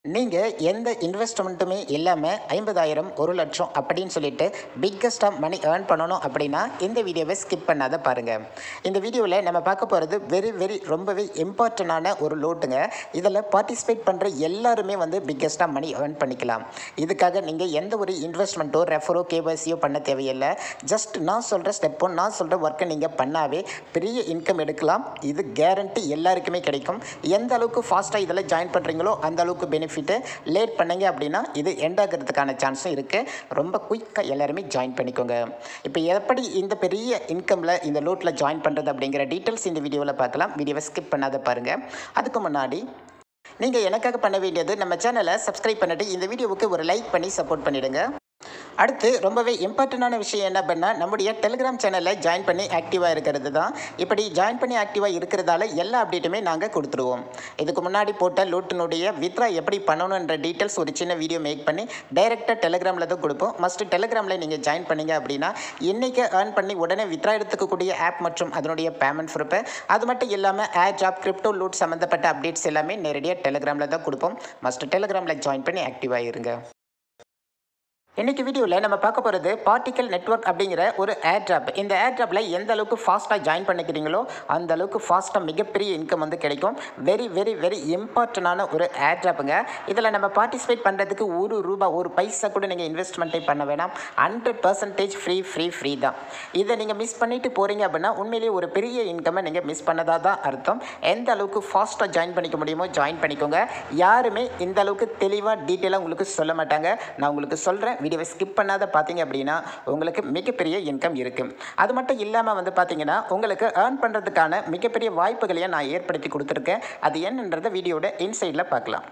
நீங்கள் எந்த இன்வெஸ்ட்மெண்ட்டுமே இல்லாமல் ஐம்பதாயிரம் ஒரு லட்சம் அப்படின்னு சொல்லிட்டு பிக்கஸ்ட்டாக மணி ஏர்ன் பண்ணணும் அப்படின்னா இந்த வீடியோவை ஸ்கிப் பண்ணாத பாருங்கள் இந்த வீடியோவில் நம்ம பார்க்க போகிறது வெரி வெரி ரொம்பவே இம்பார்ட்டண்டான ஒரு லோட்டுங்க இதில் பார்ட்டிசிபேட் பண்ணுற எல்லாருமே வந்து பிக்கஸ்ட்டாக மணி ஏர்ன் பண்ணிக்கலாம் இதுக்காக நீங்கள் எந்த ஒரு இன்வெஸ்ட்மெண்ட்டோ ரெஃபரோ கேஒய்சியோ பண்ண தேவையில்லை ஜஸ்ட் நான் சொல்கிற ஸ்டெப்போ நான் சொல்கிற ஒர்க்கை நீங்கள் பண்ணாவே பெரிய இன்கம் எடுக்கலாம் இது கேரண்டி எல்லாருக்குமே கிடைக்கும் எந்த அளவுக்கு ஃபாஸ்ட்டாக இதில் ஜாயின் பண்ணுறீங்களோ அந்த அளவுக்கு பெனிஃபிட்டு லேட் பண்ணீங்க அப்படின்னா இது எண்ட் ஆகிறதுக்கான சான்ஸும் இருக்குது ரொம்ப குயிக்காக எல்லாருமே ஜாயின் பண்ணிக்கோங்க இப்போ எப்படி இந்த பெரிய இன்கமில் இந்த லோட்டில் ஜாயின் பண்ணுறது அப்படிங்கிற டீட்டெயில்ஸ் இந்த வீடியோவில் பார்க்கலாம் வீடியோவை ஸ்கிப் பண்ணாத பாருங்கள் அதுக்கு முன்னாடி நீங்கள் எனக்காக பண்ண வேண்டியது நம்ம சேனலை சப்ஸ்கிரைப் பண்ணிட்டு இந்த வீடியோவுக்கு ஒரு லைக் பண்ணி சப்போர்ட் பண்ணிவிடுங்க அடுத்து ரொம்பவே இம்பார்ட்டண்டான விஷயம் என்ன பண்ணால் நம்முடைய டெலிகிராம் சேனலில் ஜாயின் பண்ணி ஆக்டிவாக இருக்கிறது தான் இப்படி ஜாயின் பண்ணி ஆக்டிவாக இருக்கிறதால எல்லா அப்டேட்டுமே நாங்கள் கொடுத்துருவோம் இதுக்கு முன்னாடி போட்ட லோட்டினுடைய வித்ரா எப்படி பண்ணணுன்ற டீட்டெயில்ஸ் ஒரு சின்ன வீடியோ மேக் பண்ணி டைரெக்டாக டெலிகிராமில் தான் கொடுப்போம் மஸ்ட்டு டெலிகிராமில் நீங்கள் ஜாயின் பண்ணீங்க அப்படின்னா இன்றைக்கி ஏர்ன் பண்ணி உடனே வித்ரா எடுத்துக்கக்கூடிய ஆப் மற்றும் அதனுடைய பேமெண்ட் ப்ரூஃபு அது மட்டும் இல்லாமல் ஏர் ஜாப் கிரிப்டோ லூட் சம்மந்தப்பட்ட அப்டேட்ஸ் எல்லாமே நேரடியாக டெலிகிராமில் தான் கொடுப்போம் மஸ்ட்டு டெலிகிராமில் ஜாயின் பண்ணி ஆக்டிவாக இருங்க இன்னைக்கு வீடியோவில் நம்ம பார்க்க போகிறது பார்ட்டிக்கல் நெட்வொர்க் அப்படிங்கிற ஒரு ஏர் ட்ராப் இந்த ஏர் ட்ராப்பில் எந்த அளவுக்கு ஃபாஸ்ட்டாக ஜாயின் பண்ணிக்கிறீங்களோ அந்த அளவுக்கு ஃபாஸ்ட்டாக மிகப்பெரிய இன்கம் வந்து கிடைக்கும் வெரி வெரி வெரி இம்பார்ட்டண்டான ஒரு ஏர் ட்ராப்புங்க இதில் நம்ம பார்ட்டிசிபேட் பண்ணுறதுக்கு ஒரு ரூபா ஒரு பைசா கூட நீங்கள் இன்வெஸ்ட்மெண்ட்டே பண்ண வேணாம் hundred percentage free free free தான் இதை நீங்கள் மிஸ் பண்ணிட்டு போகிறீங்க அப்படின்னா உண்மையிலேயே ஒரு பெரிய இன்கம்மை நீங்கள் மிஸ் பண்ணதாக தான் அர்த்தம் எந்த அளவுக்கு ஃபாஸ்ட்டாக ஜாயின் பண்ணிக்க முடியுமோ ஜாயின் பண்ணிக்கோங்க யாருமே இந்த அளவுக்கு தெளிவாக டீட்டெயிலாக உங்களுக்கு சொல்ல மாட்டாங்க நான் உங்களுக்கு சொல்கிறேன் வீடியோவை ஸ்கிப் பண்ணாத பார்த்தீங்க அப்படின்னா உங்களுக்கு மிகப்பெரிய இன்கம் இருக்குது அது மட்டும் இல்லாமல் வந்து பார்த்தீங்கன்னா உங்களுக்கு ஏர்ன் பண்ணுறதுக்கான மிகப்பெரிய வாய்ப்புகளையும் நான் ஏற்படுத்தி கொடுத்துருக்கேன் அது என்னன்றதை வீடியோட இன்சைடில் பார்க்கலாம்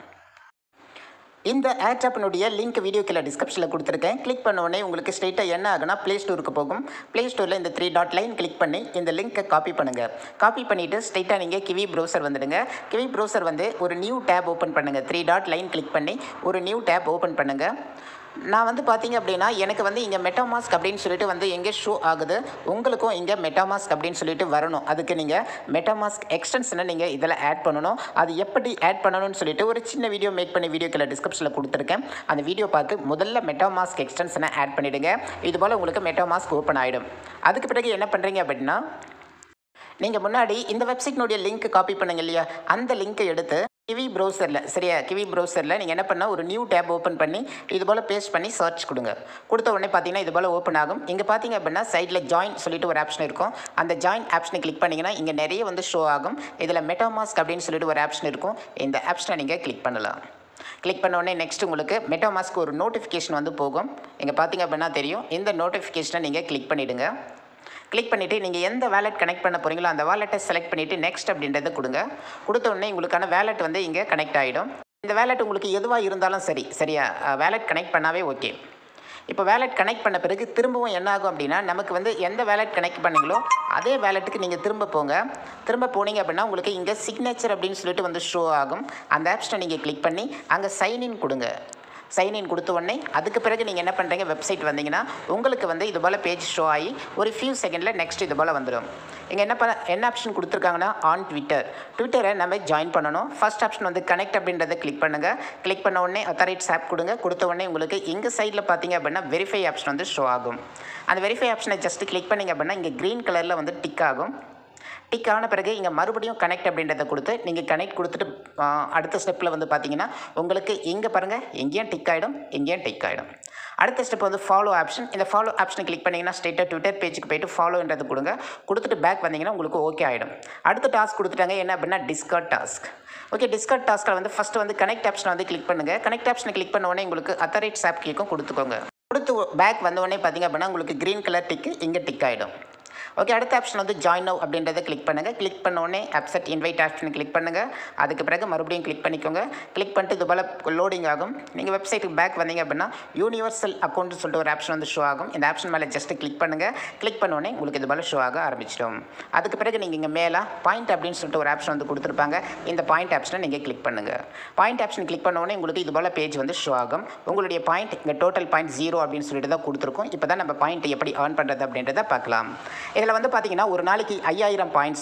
இந்த ஆப்னுடைய லிங்க் வீடியோ கீழே டிஸ்கிரிப்ஷனில் கொடுத்துருக்கேன் கிளிக் பண்ண உடனே உங்களுக்கு ஸ்ட்ரெயிட்டாக என்ன ஆகுனா ப்ளே ஸ்டோருக்கு போகும் ப்ளே ஸ்டோரில் இந்த த்ரீ டாட் லைன் கிளிக் பண்ணி இந்த லிங்க்கை காப்பி பண்ணுங்கள் காப்பி பண்ணிவிட்டு ஸ்ட்ரெயிட்டாக நீங்கள் கிவி ப்ரௌசர் வந்துடுங்க கிவி ப்ரௌசர் வந்து ஒரு நியூ டேப் ஓப்பன் பண்ணுங்கள் த்ரீ டாட் லைன் கிளிக் பண்ணி ஒரு நியூ டேப் ஓப்பன் பண்ணுங்கள் நான் வந்து பார்த்தீங்க அப்படின்னா எனக்கு வந்து இங்கே மெட்டாமாஸ்க் அப்படின்னு சொல்லிட்டு வந்து எங்கே ஷோ ஆகுது உங்களுக்கும் இங்கே மெட்டாமாஸ்க் அப்படின்னு சொல்லிட்டு வரணும் அதுக்கு நீங்கள் மெட்டாமாஸ்க் எக்ஸ்டென்ஷனை நீங்கள் இதில் ஆட் பண்ணணும் அது எப்படி ஆட் பண்ணணும்னு சொல்லிட்டு ஒரு சின்ன வீடியோ மேக் பண்ணி வீடியோ கீழே டிஸ்கிரிப்ஷனில் கொடுத்துருக்கேன் அந்த வீடியோ பார்த்து முதல்ல மெட்டாமாஸ்க் எக்ஸ்டென்ஷனை ஆட் பண்ணிவிடுங்க இது போல் உங்களுக்கு மெட்டாமாஸ்க் ஓப்பன் ஆகிடும் அதுக்கு பிறகு என்ன பண்ணுறீங்க அப்படின்னா நீங்கள் முன்னாடி இந்த வெப்சைட்னுடைய லிங்க் காப்பி பண்ணுங்க இல்லையா அந்த லிங்க்கை எடுத்து கிவி ப்ரௌசரில் சரியா கிவி ப்ரௌசரில் நீங்கள் என்ன பண்ணால் ஒரு நியூ டேப் ஓப்பன் பண்ணி இது போல் பேஸ்ட் பண்ணி சர்ச் கொடுங்க கொடுத்த உடனே பார்த்தீங்கன்னா இது போல் ஓப்பன் ஆகும் இங்கே பார்த்தீங்க அப்படின்னா சைடில் ஜாயின் சொல்லிட்டு ஒரு ஆப்ஷன் இருக்கும் அந்த ஜாயின் ஆப்ஷனை கிளிக் பண்ணிங்கன்னா இங்கே நிறைய வந்து ஷோ ஆகும் இதில் மெட்டாமாஸ்க் அப்படின்னு சொல்லிட்டு ஒரு ஆப்ஷன் இருக்கும் இந்த ஆப்ஷனை நீங்கள் கிளிக் பண்ணலாம் கிளிக் பண்ண உடனே நெக்ஸ்ட் உங்களுக்கு மெட்டாமாஸ்க்கு ஒரு நோட்டிஃபிகேஷன் வந்து போகும் இங்கே பார்த்தீங்க அப்படின்னா தெரியும் இந்த நோட்டிஃபிகேஷனை நீங்கள் கிளிக் பண்ணிவிடுங்க கிளிக் பண்ணிவிட்டு நீங்கள் எந்த வேலெட் கனெக்ட் பண்ண போகிறீங்களோ அந்த வேலெட்டை செலக்ட் பண்ணிவிட்டு நெக்ஸ்ட் அப்படின்றத கொடுங்க கொடுத்த உடனே உங்களுக்கான வேலெட் வந்து இங்கே கனெக்ட் ஆகிடும் இந்த வேலெட் உங்களுக்கு எதுவாக இருந்தாலும் சரி சரியா வேலெட் கனெக்ட் பண்ணாவே ஓகே இப்போ வேலெட் கனெக்ட் பண்ண பிறகு திரும்பவும் என்ன ஆகும் அப்படின்னா நமக்கு வந்து எந்த வேலெட் கனெக்ட் பண்ணீங்களோ அதே வேலெட்டுக்கு நீங்கள் திரும்ப போங்க திரும்ப போனீங்க அப்படின்னா உங்களுக்கு இங்கே சிக்னேச்சர் அப்படின்னு சொல்லிட்டு வந்து ஷோ ஆகும் அந்த ஆப்ஷனை நீங்கள் கிளிக் பண்ணி அங்கே சைன்இன் கொடுங்க சைன்இன் கொடுத்த உடனே அதுக்கு பிறகு நீங்கள் என்ன பண்ணுறீங்க வெப்சைட் வந்தீங்கன்னா உங்களுக்கு வந்து இது போல் பேஜ் ஷோ ஆகி ஒரு ஃபியூ செகண்டில் நெக்ஸ்ட் இது போல் வந்துடும் இங்கே என்ன பண்ண என்ன ஆப்ஷன் கொடுத்துருக்காங்கன்னா ஆன் ட்விட்டர் ட்விட்டரை நம்ம ஜாயின் பண்ணணும் ஃபர்ஸ்ட் ஆப்ஷன் வந்து கனெக்ட் அப்படின்றத கிளிக் பண்ணுங்கள் கிளிக் பண்ண உடனே அத்தாரிட்ஸ் ஆப் கொடுங்க கொடுத்த உடனே உங்களுக்கு இங்கே சைடில் பார்த்தீங்க அப்படின்னா வெரிஃபை ஆப்ஷன் வந்து ஷோ ஆகும் அந்த வெரிஃபை ஆப்ஷனை ஜஸ்ட் கிளிக் பண்ணிங்க அப்படின்னா இங்கே க்ரீன் கலரில் வந்து டிக் ஆகும் டிக் ஆன பிறகு இங்கே மறுபடியும் கனெக்ட் அப்படின்றத கொடுத்து நீங்கள் கனெக்ட் கொடுத்துட்டு ஆ, அடுத்த ஸ்டெப்பில் வந்து பார்த்தீங்கன்னா உங்களுக்கு இங்கே பாருங்கள் எங்கேயும் டிக் ஆகிடும் எங்கேயும் டிக் ஆகிடும் அடுத்த ஸ்டெப் வந்து ஃபாலோ ஆப்ஷன் இந்த ஃபாலோ ஆப்ஷனை கிளிக் பண்ணிங்கன்னா ஸ்ட்ரெயிட்டாக ட்விட்டர் பேஜுக்கு போயிட்டு ஃபாலோன்றது கொடுங்க கொடுத்துட்டு பேக் வந்தீங்கன்னா உங்களுக்கு ஓகே ஆகிடும் அடுத்த டாஸ்க் கொடுத்துட்டாங்க என்ன அப்படின்னா டிஸ்கார்ட் டாஸ்க் ஓகே டிஸ்கார்ட் டாஸ்க்கில் வந்து ஃபஸ்ட்டு வந்து கனெக்ட் ஆப்ஷனை வந்து கிளிக் பண்ணுங்கள் கனெக்ட் ஆப்ஷனை கிளிக் பண்ண உடனே உங்களுக்கு அத்தரைட்ஸ் ஆப் கிளிக்கும் கொடுத்துக்கோங்க கொடுத்து பேக் வந்த உடனே பார்த்தீங்க அப்படின்னா உங்களுக்கு க்ரீன் கலர் டிக்கு இங்கே டிக் ஆகிடும் ஓகே அடுத்த ஆப்ஷன் வந்து ஜாயின் நவ் அப்படின்றத கிளிக் பண்ணுங்கள் கிளிக் பண்ண உடனே அப்செட் இன்வைட் ஆப்ஷன் கிளிக் பண்ணுங்கள் அதுக்கு பிறகு மறுபடியும் கிளிக் பண்ணிக்கோங்க கிளிக் பண்ணிட்டு இது போல் லோடிங் ஆகும் நீங்கள் வெப்சைட்டுக்கு பேக் வந்தீங்க அப்படின்னா யூனிவர்சல் அக்கௌண்ட்னு சொல்லிட்டு ஒரு ஆப்ஷன் வந்து ஷோ ஆகும் இந்த ஆப்ஷன் மேலே ஜஸ்ட் கிளிக் பண்ணுங்கள் கிளிக் பண்ண உடனே உங்களுக்கு இது போல் ஷோ ஆக ஆரம்பிச்சிடும் அதுக்கு பிறகு நீங்கள் இங்கே மேலே பாயிண்ட் அப்படின்னு சொல்லிட்டு ஒரு ஆப்ஷன் வந்து கொடுத்துருப்பாங்க இந்த பாயிண்ட் ஆப்ஷனை நீங்கள் கிளிக் பண்ணுங்கள் பாயிண்ட் ஆப்ஷன் கிளிக் பண்ண உடனே உங்களுக்கு இது போல் பேஜ் வந்து ஷோ ஆகும் உங்களுடைய பாயிண்ட் இங்கே டோட்டல் பாயிண்ட் ஜீரோ அப்படின்னு சொல்லிட்டு தான் கொடுத்துருக்கோம் இப்போ தான் நம்ம பாயிண்ட் எப்படி ஏர்ன் பண்ணுறது அப்படின்றத பார்க்கலாம் இதில் வந்து பார்த்தீங்கன்னா ஒரு நாளைக்கு ஐயாயிரம் பாயிண்ட்ஸு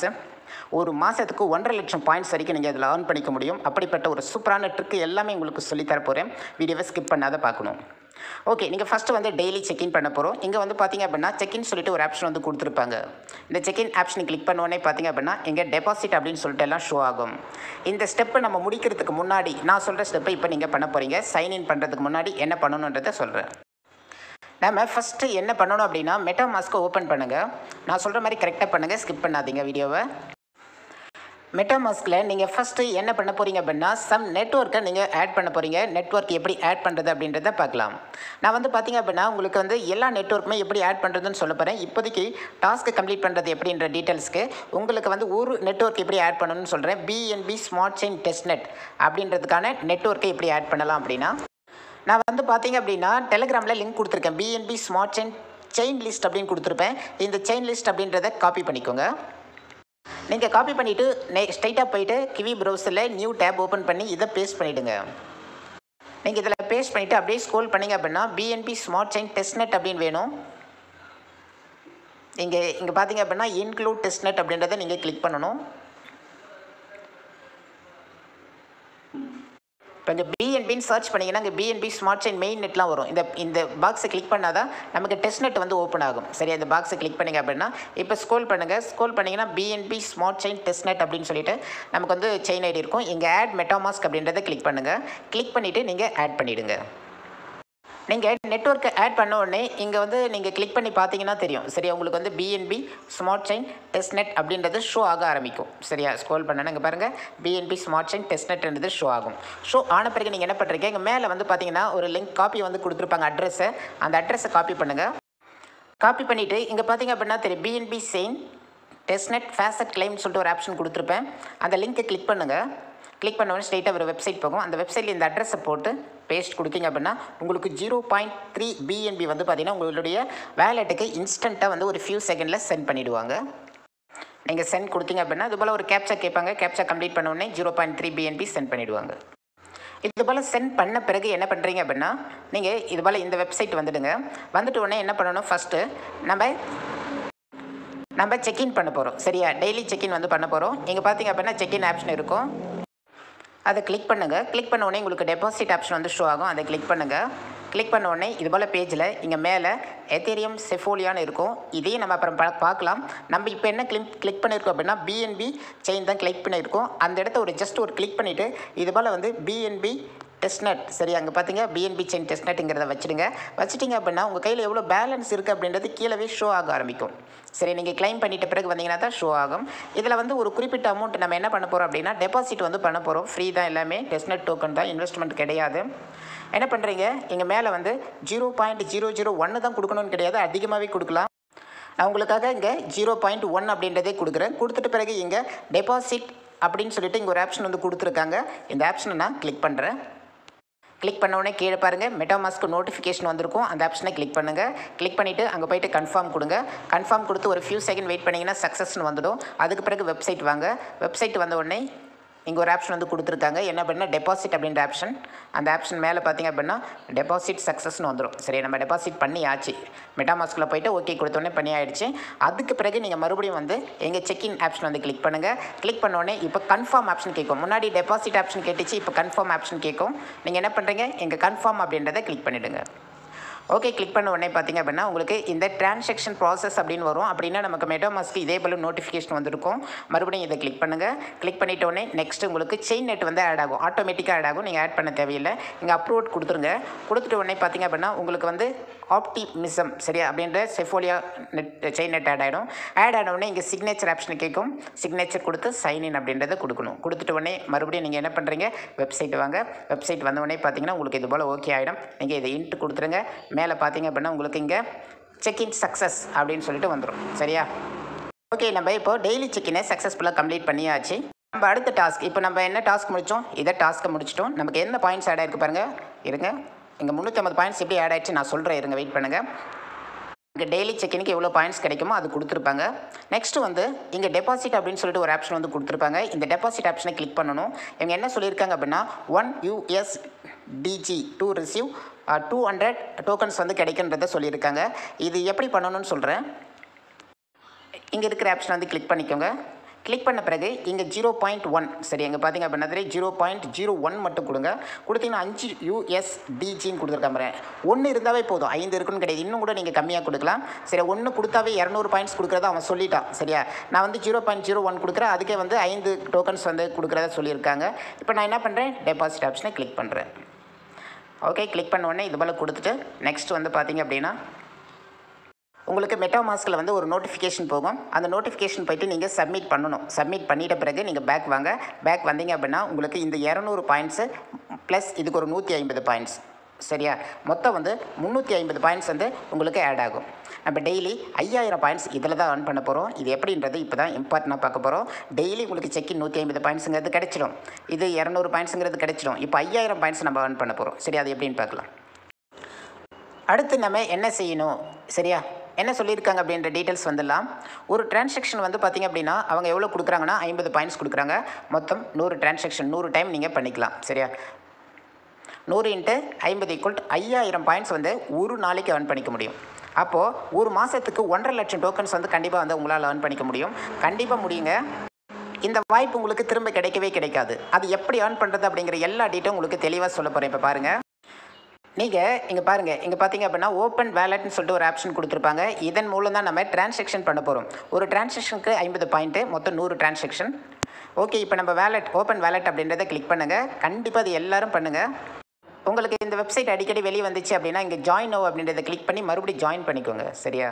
ஒரு மாதத்துக்கு ஒன்றரை லட்சம் பாயிண்ட்ஸ் வரைக்கும் நீங்கள் இதில் earn பண்ணிக்க முடியும் அப்படிப்பட்ட ஒரு சூப்பரான ட்ரிக்கு எல்லாமே உங்களுக்கு சொல்லித்தர போகிறேன் வீடியோவை ஸ்கிப் பண்ணாத பார்க்கணும் ஓகே நீங்கள் ஃபஸ்ட்டு வந்து டெய்லி செக்இன் பண்ண போகிறோம் இங்கே வந்து பார்த்தீங்க அப்படின்னா செக்இன் சொல்லிட்டு ஒரு ஆப்ஷன் வந்து கொடுத்துருப்பாங்க இந்த செக்இன் ஆப்ஷனை கிளிக் பண்ண உடனே பார்த்தீங்க அப்படின்னா இங்கே டெபாசிட் அப்படின்னு சொல்லிட்டு எல்லாம் ஷோ ஆகும் இந்த ஸ்டெப்பை நம்ம முடிக்கிறதுக்கு முன்னாடி நான் சொல்கிற ஸ்டெப்பை இப்போ நீங்கள் பண்ண போகிறீங்க சைன்இன் பண்ணுறதுக்கு முன்னாடி என்ன பண்ணணுன்றதை சொல்கிறேன் நம்ம ஃபஸ்ட்டு என்ன பண்ணணும் அப்படின்னா மெட்டா மாஸ்க்கை ஓப்பன் பண்ணுங்கள் நான் சொல்கிற மாதிரி கரெக்டாக பண்ணுங்கள் ஸ்கிப் பண்ணாதீங்க வீடியோவை மெட்டா மாஸ்கில் நீங்கள் ஃபஸ்ட்டு என்ன பண்ண போகிறீங்க அப்படின்னா சம் நெட்ஒர்க்கை நீங்கள் ஆட் பண்ண போகிறீங்க நெட்ஒர்க் எப்படி ஆட் பண்ணுறது அப்படின்றத பார்க்கலாம் நான் வந்து பார்த்தீங்க அப்படின்னா உங்களுக்கு வந்து எல்லா நெட்ஒர்க்குமே எப்படி ஆட் பண்ணுறதுன்னு சொல்ல போகிறேன் இப்போதைக்கு டாஸ்க்கு கம்ப்ளீட் பண்ணுறது எப்படின்ற டீட்டெயில்ஸ்க்கு உங்களுக்கு வந்து ஒரு நெட்ஒர்க் எப்படி ஆட் பண்ணணும்னு சொல்கிறேன் BNB smart chain test net அப்படின்றதுக்கான நெட்ஒர்க்கை எப்படி ஆட் பண்ணலாம் அப்படின்னா நான் வந்து பார்த்தீங்க அப்படின்னா டெலிகிராமில் லிங்க் கொடுத்துருக்கேன் BNB smart chain chain list அப்படின்னு கொடுத்துருப்பேன் இந்த செயின் லிஸ்ட் அப்படின்றத காப்பி பண்ணிக்கோங்க நீங்கள் காப்பி பண்ணிவிட்டு நெ ஸ்ட்ரைட்டாக போயிட்டு கிவி ப்ரௌசரில் நியூ டேப் ஓப்பன் பண்ணி இதை பேஸ்ட் பண்ணிவிடுங்க நீங்கள் இதில் பேஸ்ட் பண்ணிவிட்டு அப்படியே ஸ்க்ரோல் பண்ணீங்க அப்படின்னா BNB smart chain test net அப்படின்னு வேணும் இங்கே இங்கே பார்த்தீங்க அப்படின்னா இன்க்ளூட் டெஸ்ட் நெட் அப்படின்றத நீங்கள் கிளிக் பண்ணணும் இப்போ இங்கே பிஎன்பின்னு சர்ச் பண்ணிங்கன்னா இங்கே பிஎன்பி ஸ்மார்ட் செயின் மெயின் நெட்லாம் வரும் இந்த இந்த பாக்ஸை கிளிக் பண்ணால் தான் நமக்கு டெஸ்ட் நெட் வந்து ஓப்பன் ஆகும் சரி அந்த பாக்ஸை கிளிக் பண்ணிங்க அப்படின்னா இப்போ ஸ்க்ரோல் பண்ணுங்கள் ஸ்க்ரோல் பண்ணிங்கன்னா BNB smart chain test net அப்படின்னு சொல்லிட்டு நமக்கு வந்து செயின் ஐடி இருக்கும் இங்கே ஆட் மெட்டாமாஸ்க் அப்படின்றத கிளிக் பண்ணுங்கள் கிளிக் பண்ணிவிட்டு நீங்கள் ஆட் பண்ணிவிடுங்க நீங்கள் நெட்ஒர்க்கை ஆட் பண்ண உடனே இங்கே வந்து நீங்கள் கிளிக் பண்ணி பார்த்தீங்கன்னா தெரியும் சரியா உங்களுக்கு வந்து BNB smart chain test net அப்படின்றது ஷோ ஆக ஆரம்பிக்கும் சரியா ஸ்க்ரோல் பண்ணணும் இங்கே பாருங்கள் பிஎன்பி ஸ்மார்ட் செயின் டெஸ்ட் நெட்ன்றது ஷோ ஆகும் ஷோ ஆன பிறகு நீங்கள் என்ன பண்ணுறீங்க இங்கே மேலே வந்து பார்த்தீங்கன்னா ஒரு லிங்க் காப்பி வந்து கொடுத்துருப்பாங்க அட்ரஸை அந்த அட்ரஸை காப்பி பண்ணுங்கள் காப்பி பண்ணிவிட்டு இங்கே பார்த்தீங்க அப்படின்னா தெரியும் பிஎன்பி செயின் டெஸ்ட்நெட் ஃபேசட் கிளைம்னு சொல்லிட்டு ஒரு ஆப்ஷன் கொடுத்துருப்பேன் அந்த லிங்க்கை கிளிக் பண்ணுங்கள் கிளிக் பண்ண உடனே ஸ்ட்ரெயிட்டாக ஒரு வெப்சைட் போகும் அந்த வெப்சைட்டில் இந்த அட்ரஸை போட்டு பேஸ்ட் கொடுத்தீங்க அப்படின்னா உங்களுக்கு ஜீரோ பாயிண்ட் த்ரீ பிஎன்பி வந்து பார்த்தீங்கன்னா உங்களுடைய வேலெட்டுக்கு இன்ஸ்டண்ட்டாக வந்து ஒரு ஃபியூ செகண்டில் சென்ட் பண்ணிவிடுவாங்க நீங்கள் சென்ட் கொடுத்தீங்க அப்படின்னா இது போல் ஒரு கேப்சா கேட்பாங்க கேப்சா கம்ப்ளீட் பண்ண உடனே zero point three BNB send பண்ணிவிடுவாங்க இது போல் சென்ட் பண்ண பிறகு என்ன பண்ணுறீங்க அப்படின்னா நீங்கள் இது போல் இந்த வெப்சைட் வந்துடுங்க வந்துட்டு உடனே என்ன பண்ணணும் ஃபஸ்ட்டு நம்ம நம்ம செக்இன் பண்ண போகிறோம் சரியா டெய்லி செக்இன் வந்து பண்ண போகிறோம் இங்கே பார்த்தீங்க அப்படின்னா செக்இன் ஆப்ஷன் இருக்கும் அதை கிளிக் பண்ணுங்கள் கிளிக் பண்ண உடனே உங்களுக்கு டெபாசிட் ஆப்ஷன் வந்து ஷோ ஆகும் அதை கிளிக் பண்ணுங்கள் கிளிக் பண்ண உடனே இது போல் பேஜில் இங்கே மேலே எத்தேரியம் செஃபோலியான்னு இருக்கும் இதையும் நம்ம அப்புறம் பா- பார்க்கலாம் நம்ம இப்போ என்ன கிளிக் கிளிக் பண்ணியிருக்கோம் அப்படின்னா பிஎன்பி செயின் தான் கிளிக் பண்ணியிருக்கோம் அந்த இடத்த ஒரு ஜஸ்ட் ஒரு கிளிக் பண்ணிவிட்டு இது போல் வந்து பிஎன்பி டெஸ்ட்நெட் சரி அங்கே பார்த்தீங்க பிஎன்பி செயின் டெஸ்ட்நெட்டுங்கிறத வச்சுடுங்க வச்சுட்டிங்க அப்படின்னா உங்கள் கையில் எவ்வளோ பேலன்ஸ் இருக்குது அப்படின்றது கீழவே ஷோ ஆக ஆரம்பிக்கும் சரி நீங்கள் க்ளைம் பண்ணிட்ட பிறகு வந்தீங்கன்னா தான் ஷோ ஆகும் இதில் வந்து ஒரு குறிப்பிட்ட அமௌண்ட் நம்ம என்ன பண்ண போகிறோம் அப்படின்னா டெபாசிட் வந்து பண்ண போகிறோம் ஃப்ரீ தான் எல்லாமே டெஸ்ட்நெட் டோக்கன் தான் இன்வெஸ்ட்மெண்ட் கிடையாது என்ன பண்ணுறீங்க இங்கே மேலே வந்து ஜீரோ பாயிண்ட் ஜீரோ ஜீரோ ஒன்று தான் கொடுக்கணும்னு கிடையாது அதிகமாகவே கொடுக்கலாம் நான் உங்களுக்காக இங்கே ஜீரோ பாயிண்ட் ஒன் அப்படின்றதே கொடுக்குறேன் கொடுத்துட்டு பிறகு இங்கே டெபாசிட் அப்படின்னு சொல்லிட்டு இங்கே ஒரு ஆப்ஷன் வந்து கொடுத்துருக்காங்க இந்த ஆப்ஷனை நான் கிளிக் பண்ணுறேன் கிளிக் பண்ண உடனே கீழே பாருங்கள் மெட்டாமாஸ்க்கு நோட்டிஃபிகேஷன் வந்திருக்கும் அந்த ஆப்ஷனை கிளிக் பண்ணுங்கள் கிளிக் பண்ணிவிட்டு அங்கே போயிட்டு கன்ஃபார்ம் கொடுங்க கன்ஃபார்ம் கொடுத்து ஒரு ஃபியூ செகண்ட் வெயிட் பண்ணிங்கன்னா சக்ஸஸ்னு வந்துடும் அதுக்கு பிறகு வெப்சைட் வாங்க வெப்சைட் வந்த உடனே இங்கே ஒரு ஆப்ஷன் வந்து கொடுத்துருக்காங்க என்ன பண்ணால் டெபாசிட் அப்படின்ற ஆப்ஷன் அந்த ஆப்ஷன் மேலே பார்த்தீங்க அப்படின்னா டெபாசிட் சக்ஸஸ்னு வந்துடும் சரி நம்ம டெபாசிட் பண்ணி ஆச்சு மெட்டாமாஸ்கில் போயிட்டு ஓகே கொடுத்தோடனே பண்ணி ஆயிடுச்சு அதுக்கு பிறகு நீங்கள் மறுபடியும் வந்து எங்கள் செக்இன் ஆப்ஷன் வந்து கிளிக் பண்ணுங்கள் கிளிக் பண்ண உடனே இப்போ கன்ஃபார்ம் ஆப்ஷன் கேட்கும் முன்னாடி டெபாசிட் ஆப்ஷன் கேட்டுச்சு இப்போ கன்ஃபார்ம் ஆப்ஷன் கேட்கும் நீங்கள் என்ன பண்ணுறீங்க எங்கள் கன்ஃபார்ம் அப்படின்றத கிளிக் பண்ணிவிடுங்க ஓகே கிளிக் பண்ண உடனே பார்த்தீங்க அப்படின்னா உங்களுக்கு இந்த டிரான்சாக்ஷன் ப்ராசஸ் அப்படின்னு வரும் அப்படின்னா நமக்கு மெட்டோமாஸ்க்கு இதே போல நோட்டிஃபிகேஷன் வந்திருக்கும் மறுபடியும் இதை கிளிக் பண்ணுங்கள் கிளிக் பண்ணிட்ட உடனே நெக்ஸ்ட் உங்களுக்கு செயின் நெட் வந்து ஆட் ஆகும் ஆட்டோமேட்டிக்காக ஆட் ஆகும் நீங்கள் ஆட் பண்ண தேவையில்லை இங்கே அப்ரூவ் கொடுத்துருங்க கொடுத்துட்ட உடனே பார்த்தீங்க அப்படின்னா உங்களுக்கு வந்து ஆப்டிமிசம் சரியா அப்படின்ற Sepolia net chain net add ஆகிடும் ஆட் ஆன உடனே இங்கே சிக்னேச்சர் ஆப்ஷன் கேட்கும் சிக்னேச்சர் கொடுத்து சைன் இன் அப்படின்றத கொடுக்கணும் கொடுத்துட்ட உடனே மறுபடியும் நீங்கள் என்ன பண்ணுறீங்க வெப்சைட் வாங்க வெப்சைட் வந்த உடனே பார்த்தீங்கன்னா உங்களுக்கு இது போல் ஓகே ஆகிடும் நீங்கள் இதை இன்ட்டு கொடுத்துருங்க மேலே பார்த்தீங்க அப்படின்னா உங்களுக்கு இங்கே செக்இன் சக்ஸஸ் அப்படின்னு சொல்லிட்டு வந்துடும் சரியா ஓகே நம்ம இப்போ டெய்லி செக்கினை சக்ஸஸ்ஃபுல்லாக கம்ப்ளீட் பண்ணியாச்சு நம்ம அடுத்த டாஸ்க் இப்போ நம்ம என்ன டாஸ்க் முடித்தோம் இதை டாஸ்க்கை முடிச்சிட்டோம் நமக்கு என்ன பாயிண்ட்ஸ் ஆட் ஆயிருக்கு பாருங்கள் இருங்க இங்கே முந்நூற்றம்பது பாயிண்ட்ஸ் எப்படி ஆட் ஆயிடுச்சு நான் சொல்கிறேன் இருங்க வெயிட் பண்ணுங்கள் இங்கே டெய்லி செக்கினுக்கு எவ்வளோ பாயிண்ட்ஸ் கிடைக்குமோ அது கொடுத்துருப்பாங்க நெக்ஸ்ட்டு வந்து இங்கே டெபாசிட் அப்படின்னு சொல்லிட்டு ஒரு ஆப்ஷன் வந்து கொடுத்துருப்பாங்க இந்த டெபாசிட் ஆப்ஷனை கிளிக் பண்ணணும் இவங்க என்ன சொல்லியிருக்காங்க அப்படின்னா one US DG to receive two hundred tokens வந்து கிடைக்குன்றத சொல்லியிருக்காங்க இது எப்படி பண்ணணும்னு சொல்கிறேன் இங்கே இருக்கிற ஆப்ஷன் வந்து கிளிக் பண்ணிக்கோங்க கிளிக் பண்ண பிறகு இங்கே ஜீரோ பாயிண்ட் ஒன் சரி இங்கே பார்த்தீங்க அப்படின்னா ஜீரோ பாயிண்ட் ஜீரோ ஒன் மட்டும் கொடுங்க கொடுத்தீங்கன்னா அஞ்சு யூஎஸ்டிஜின்னு கொடுத்துருக்காம ஒன்று இருந்தாவே போதும் ஐந்து இருக்குன்னு கிடையாது இன்னும் கூட நீங்கள் கம்மியாக கொடுக்கலாம் சரி ஒன்று கொடுத்தாவே இரநூறு பாயிண்ட்ஸ் கொடுக்குறதா அவன் சொல்லிட்டான் சரியா நான் வந்து ஜீரோ பாயிண்ட் ஜீரோ ஒன் கொடுக்குறேன் அதுக்கே வந்து ஐந்து டோக்கன்ஸ் வந்து கொடுக்குறதா சொல்லியிருக்காங்க இப்போ நான் என்ன பண்ணுறேன் டெபாசிட் ஆப்ஷனை கிளிக் பண்ணுறேன் ஓகே கிளிக் பண்ண உடனே இது போல் கொடுத்துட்டு நெக்ஸ்ட் வந்து பார்த்தீங்க அப்படின்னா உங்களுக்கு மெட்டா மாஸ்கில் வந்து ஒரு நோட்டிஃபிகேஷன் போகும் அந்த நோட்டிஃபிகேஷன் போயிட்டு நீங்கள் சப்மிட் பண்ணணும் சப்மிட் பண்ணிட்ட பிறகு நீங்கள் பேக் வாங்க பேக் வந்தீங்க அப்படின்னா உங்களுக்கு இந்த இரநூறு பாயிண்ட்ஸு ப்ளஸ் இதுக்கு ஒரு நூற்றி ஐம்பது பாயிண்ட்ஸ் சரியா மொத்தம் வந்து முந்நூற்றி ஐம்பது பாயிண்ட்ஸ் வந்து உங்களுக்கு ஆட் ஆகும் நம்ம டெய்லி ஐயாயிரம் பாயிண்ட்ஸ் இதில் தான் earn பண்ண போகிறோம் இது எப்படின்றது இப்போ தான் இம்பார்ட்டனாக பார்க்க போகிறோம் டெய்லி உங்களுக்கு செக்கின் நூற்றி ஐம்பது பாயிண்ட்ஸுங்கிறது கிடைச்சிடும் இது இரநூறு பாயிண்ட்ஸுங்கிறது கிடைச்சிடும் இப்போ ஐயாயிரம் பாயிண்ட்ஸ் நம்ம earn பண்ண போகிறோம் சரி அது எப்படின்னு பார்க்கலாம் அடுத்து நம்ம என்ன செய்யணும் சரியா என்ன சொல்லியிருக்காங்க அப்படின்ற டீட்டெயில்ஸ் வந்துடலாம் ஒரு டிரான்சாக்ஷன் வந்து பார்த்திங்க அப்படின்னா அவங்க எவ்வளோ கொடுக்குறாங்கன்னா ஐம்பது பாயிண்ட்ஸ் கொடுக்குறாங்க மொத்தம் நூறு டிரான்சாக்ஷன் நூறு டைம் நீங்கள் பண்ணிக்கலாம் சரியா நூறு இன்ட்டு ஐம்பது ஈக்குவல் ஐயாயிரம் பாயிண்ட்ஸ் வந்து ஒரு நாளைக்கு earn பண்ணிக்க முடியும் அப்போது ஒரு மாதத்துக்கு ஒன்றரை லட்சம் டோக்கன்ஸ் வந்து கண்டிப்பாக வந்து உங்களால் earn பண்ணிக்க முடியும் கண்டிப்பாக முடியுங்க இந்த வாய்ப்பு உங்களுக்கு திரும்ப கிடைக்கவே கிடைக்காது அது எப்படி earn பண்ணுறது அப்படிங்கிற எல்லா டீட்டும் உங்களுக்கு தெளிவாக சொல்ல போகிறேன் இப்போ பாருங்கள் நீங்கள் இங்கே பாருங்கள் இங்கே பார்த்தீங்க அப்படின்னா ஓப்பன் வேலட்னு சொல்லிட்டு ஒரு ஆப்ஷன் கொடுத்துருப்பாங்க இதன் மூலம் தான் நம்ம டிரான்சாக்ஷன் பண்ண போகிறோம் ஒரு டிரான்சாக்ஷனுக்கு ஐம்பது பாயிண்ட்டு மொத்தம் நூறு டிரான்சாக்ஷன் ஓகே இப்போ நம்ம வேலட் ஓப்பன் வேலட் அப்படின்றத கிளிக் பண்ணுங்கள் கண்டிப்பாக அது எல்லாரும் பண்ணுங்கள் உங்களுக்கு இந்த வெப்சைட் அடிக்கடி வெளியே வந்துச்சு அப்படின்னா இங்கே ஜாயின் ஓ அப்படின்றத கிளிக் பண்ணி மறுபடியும் ஜாயின் பண்ணிக்கோங்க சரியா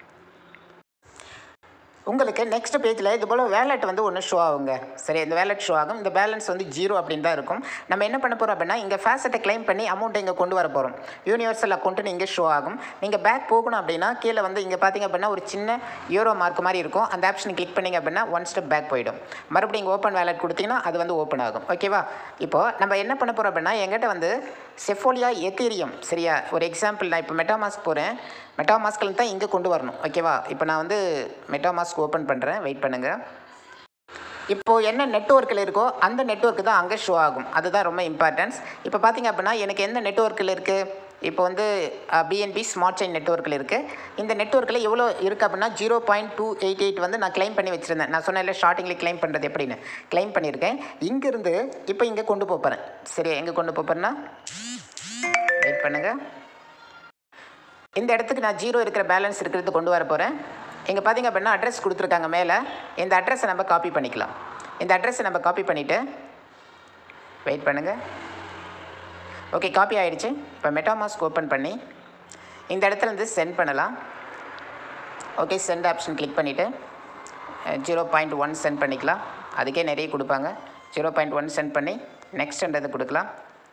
உங்களுக்கு நெக்ஸ்ட் பேஜில் இது போல் வேலட் வந்து ஒன்று ஷோ ஆகுங்க சரி இந்த வேலட் ஷோ ஆகும் இந்த பேலன்ஸ் வந்து ஜீரோ அப்படின்னு தான் இருக்கும் நம்ம என்ன பண்ண போகிறோம் அப்படின்னா இங்கே ஃபேசட்டை க்ளைம் பண்ணி அமௌண்ட்டை இங்கே கொண்டு வர போகிறோம் யூனிவர்சல் அக்கௌண்ட்டு இங்கே ஷோ ஆகும் நீங்கள் பேக் போகணும் அப்படின்னா கீழே வந்து இங்கே பார்த்தீங்க அப்படின்னா ஒரு சின்ன யூரோ மார்க் மாதிரி இருக்கும் அந்த ஆப்ஷனை கிளிக் பண்ணிங்க அப்படின்னா ஒன் ஸ்டெப் பேக் போயிடும் மறுபடியும் இங்கே ஓப்பன் வேலட் கொடுத்தீங்கன்னா அது வந்து ஓப்பன் ஆகும் ஓகேவா இப்போது நம்ம என்ன பண்ண போகிறோம் அப்படின்னா எங்கிட்ட வந்து செஃபோலியா எத்தீரியம் சரியா ஒரு எக்ஸாம்பிள் நான் இப்போ மெட்டாமாஸ்க் போகிறேன் மெட்டாமாஸ்கில் தான் இங்கே கொண்டு வரணும் ஓகேவா இப்போ நான் வந்து மெட்டாமாஸ்க் ஓப்பன் பண்ணுறேன் வெயிட் பண்ணுங்கள் இப்போது என்ன நெட்ஒர்க்கில் இருக்கோ அந்த நெட்ஒர்க்கு தான் அங்கே ஷோ ஆகும் அதுதான் ரொம்ப இம்பார்ட்டன்ஸ் இப்போ பார்த்தீங்க அப்படின்னா எனக்கு எந்த நெட்ஒர்க்கில் இருக்குது இப்போ வந்து பிஎன்பி ஸ்மார்ட் செயின் நெட்ஒர்க்கில் இருக்குது இந்த நெட்ஒர்க்கில் எவ்வளோ இருக்குது அப்படின்னா zero point two eight eight வந்து நான் க்ளைம் பண்ணி வச்சுருந்தேன் நான் சொன்னேன்ல ஸ்டார்டிங்கில் க்ளைம் பண்ணுறது எப்படின்னு க்ளைம் பண்ணியிருக்கேன் இங்கேருந்து இப்போ இங்கே கொண்டு போகிறேன் சரி எங்கே கொண்டு போகிறேன்னா வெயிட் பண்ணுங்கள் இந்த இடத்துக்கு நான் ஜீரோ இருக்கிற பேலன்ஸ் இருக்கிறது கொண்டு வர போகிறேன் இங்கே பார்த்தீங்க அப்படின்னா அட்ரஸ் கொடுத்துருக்காங்க மேலே இந்த அட்ரஸை நம்ம காப்பி பண்ணிக்கலாம் இந்த அட்ரஸை நம்ம காப்பி பண்ணிவிட்டு வெயிட் பண்ணுங்கள் ஓகே காப்பி ஆகிடுச்சு இப்போ மெட்டாமாஸ்க் ஓப்பன் பண்ணி இந்த இடத்துல இருந்து சென்ட் பண்ணலாம் ஓகே சென்ட் ஆப்ஷன் கிளிக் பண்ணிவிட்டு ஜீரோ பாயிண்ட் ஒன் சென்ட் பண்ணிக்கலாம் அதுக்கே நிறைய கொடுப்பாங்க ஜீரோ பாயிண்ட் ஒன் சென்ட் பண்ணி நெக்ஸ்ட்ன்றது கொடுக்கலாம்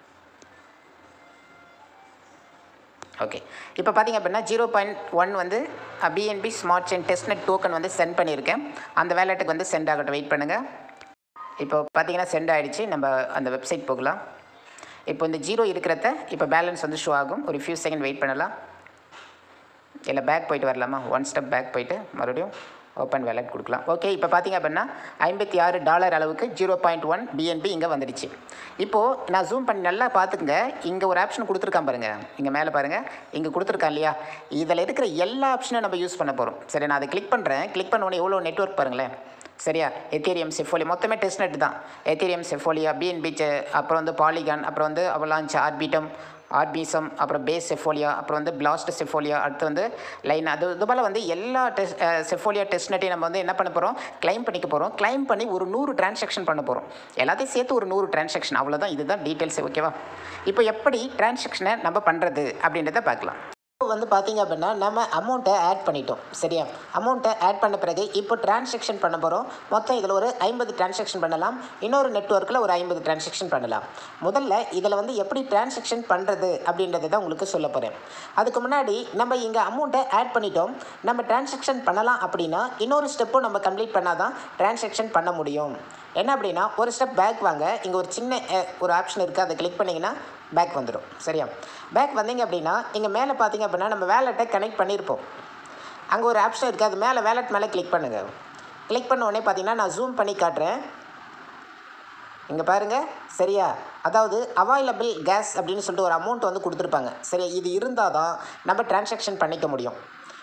ஓகே இப்போ பார்த்தீங்க அப்படின்னா ஜீரோ பாயிண்ட் ஒன் வந்து BNB smart chain testnet token வந்து சென்ட் பண்ணியிருக்கேன் அந்த வேலெட்டுக்கு வந்து சென்ட் ஆகட்டும் வெயிட் பண்ணுங்கள் இப்போ பார்த்தீங்கன்னா சென்ட் ஆகிடுச்சு நம்ம அந்த வெப்சைட் போகலாம் இப்போ இந்த ஜீரோ இருக்கிறத இப்போ பேலன்ஸ் வந்து ஷோ ஆகும் ஒரு ஃபியூ செகண்ட் வெயிட் பண்ணலாம் இல்லை பேக் போயிட்டு வரலாமா ஒன் ஸ்டெப் பேக் போயிட்டு மறுபடியும் ஓப்பன் வேலட் கொடுக்கலாம் ஓகே இப்போ பார்த்தீங்க அப்படின்னா ஐம்பத்தி ஆறு டாலர் அளவுக்கு ஜீரோ பாயிண்ட் ஒன் பிஎன்பி இங்கே வந்துடுச்சு இப்போது நான் ஜூம் பண்ணி நல்லா பார்த்துக்குங்க இங்கே ஒரு ஆப்ஷன் கொடுத்துருக்கான் பாருங்கள் இங்கே மேலே பாருங்கள் இங்கே கொடுத்துருக்கான் இல்லையா இதில் இருக்கிற எல்லா ஆப்ஷனும் நம்ம யூஸ் பண்ண போகிறோம் சரி நான் அதை கிளிக் பண்ணுறேன் கிளிக் பண்ண உடனே எவ்வளோ நெட்ஒர்க் பாருங்களேன் சரியா எத்தீரியம் செஃபோலியா மொத்தமே டெஸ்ட் நெட் தான் எத்தீரியம் செஃபோலியா பிஎன்பி அப்புறம் வந்து பாலிகான் அப்புறம் வந்து அவலாஞ்ச் ஆர்பிட்டம் ஆர்பிசம் அப்புறம் பேஸ் செஃபோலியா அப்புறம் வந்து பிளாஸ்ட் செஃபோலியா அடுத்து வந்து லைன் அது இது போல் வந்து எல்லா டெஸ்ட் செஃபோலியா டெஸ்ட் நெட்டையும் நம்ம வந்து என்ன பண்ண போகிறோம் க்ளைம் பண்ணிக்க போகிறோம் க்ளைம் பண்ணி ஒரு நூறு டிரான்சாக்ஷன் பண்ண போகிறோம் எல்லாத்தையும் சேர்த்து ஒரு நூறு டிரான்சாக்ஷன் அவ்வளோதான் இதுதான் டீட்டெயில்ஸ் ஓகேவா இப்போ எப்படி டிரான்சாக்ஷனை நம்ம பண்ணுறது அப்படின்றத பார்க்கலாம் இப்போ வந்து பார்த்தீங்க அப்படின்னா நம்ம அமௌண்ட்டை ஆட் பண்ணிட்டோம் சரியா அமௌண்ட்டை ஆட் பண்ண பிறகு இப்போ டிரான்சாக்ஷன் பண்ண போகிறோம் மொத்தம் இதில் ஒரு ஐம்பது டிரான்சாக்ஷன் பண்ணலாம் இன்னொரு நெட்ஒர்க்கில் ஒரு ஐம்பது டிரான்சாக்ஷன் பண்ணலாம் முதல்ல இதில் வந்து எப்படி டிரான்சாக்ஷன் பண்ணுறது அப்படின்றத தான் உங்களுக்கு சொல்ல போகிறேன் அதுக்கு முன்னாடி நம்ம இங்கே அமௌண்ட்டை ஆட் பண்ணிட்டோம் நம்ம டிரான்சாக்ஷன் பண்ணலாம் அப்படின்னா இன்னொரு ஸ்டெப்பும் நம்ம கம்ப்ளீட் பண்ணால் தான் டிரான்சாக்ஷன் பண்ண முடியும் என்ன அப்படின்னா ஒரு ஸ்டெப் பேக் வாங்க இங்கே ஒரு சின்ன அஹ், ஒரு ஆப்ஷன் இருக்குது அதை கிளிக் பண்ணிங்கன்னா பேக் வந்துடும் சரியா பேக் வந்தீங்க அப்படின்னா இங்கே மேலே பார்த்தீங்க அப்படின்னா நம்ம வேலெட்டை கனெக்ட் பண்ணியிருப்போம் அங்கே ஒரு ஆப்ஷன் இருக்குது அது மேலே வேலெட் மேலே கிளிக் பண்ணுங்கள் கிளிக் பண்ண உடனே பார்த்தீங்கன்னா நான் ஜூம் பண்ணி காட்டுறேன் இங்கே பாருங்கள் சரியா அதாவது அவைலபிள் கேஸ் அப்படின்னு சொல்லிட்டு ஒரு அமௌண்ட் வந்து கொடுத்துருப்பாங்க சரியா இது இருந்தால் தான் நம்ம டிரான்சாக்ஷன் பண்ணிக்க முடியும்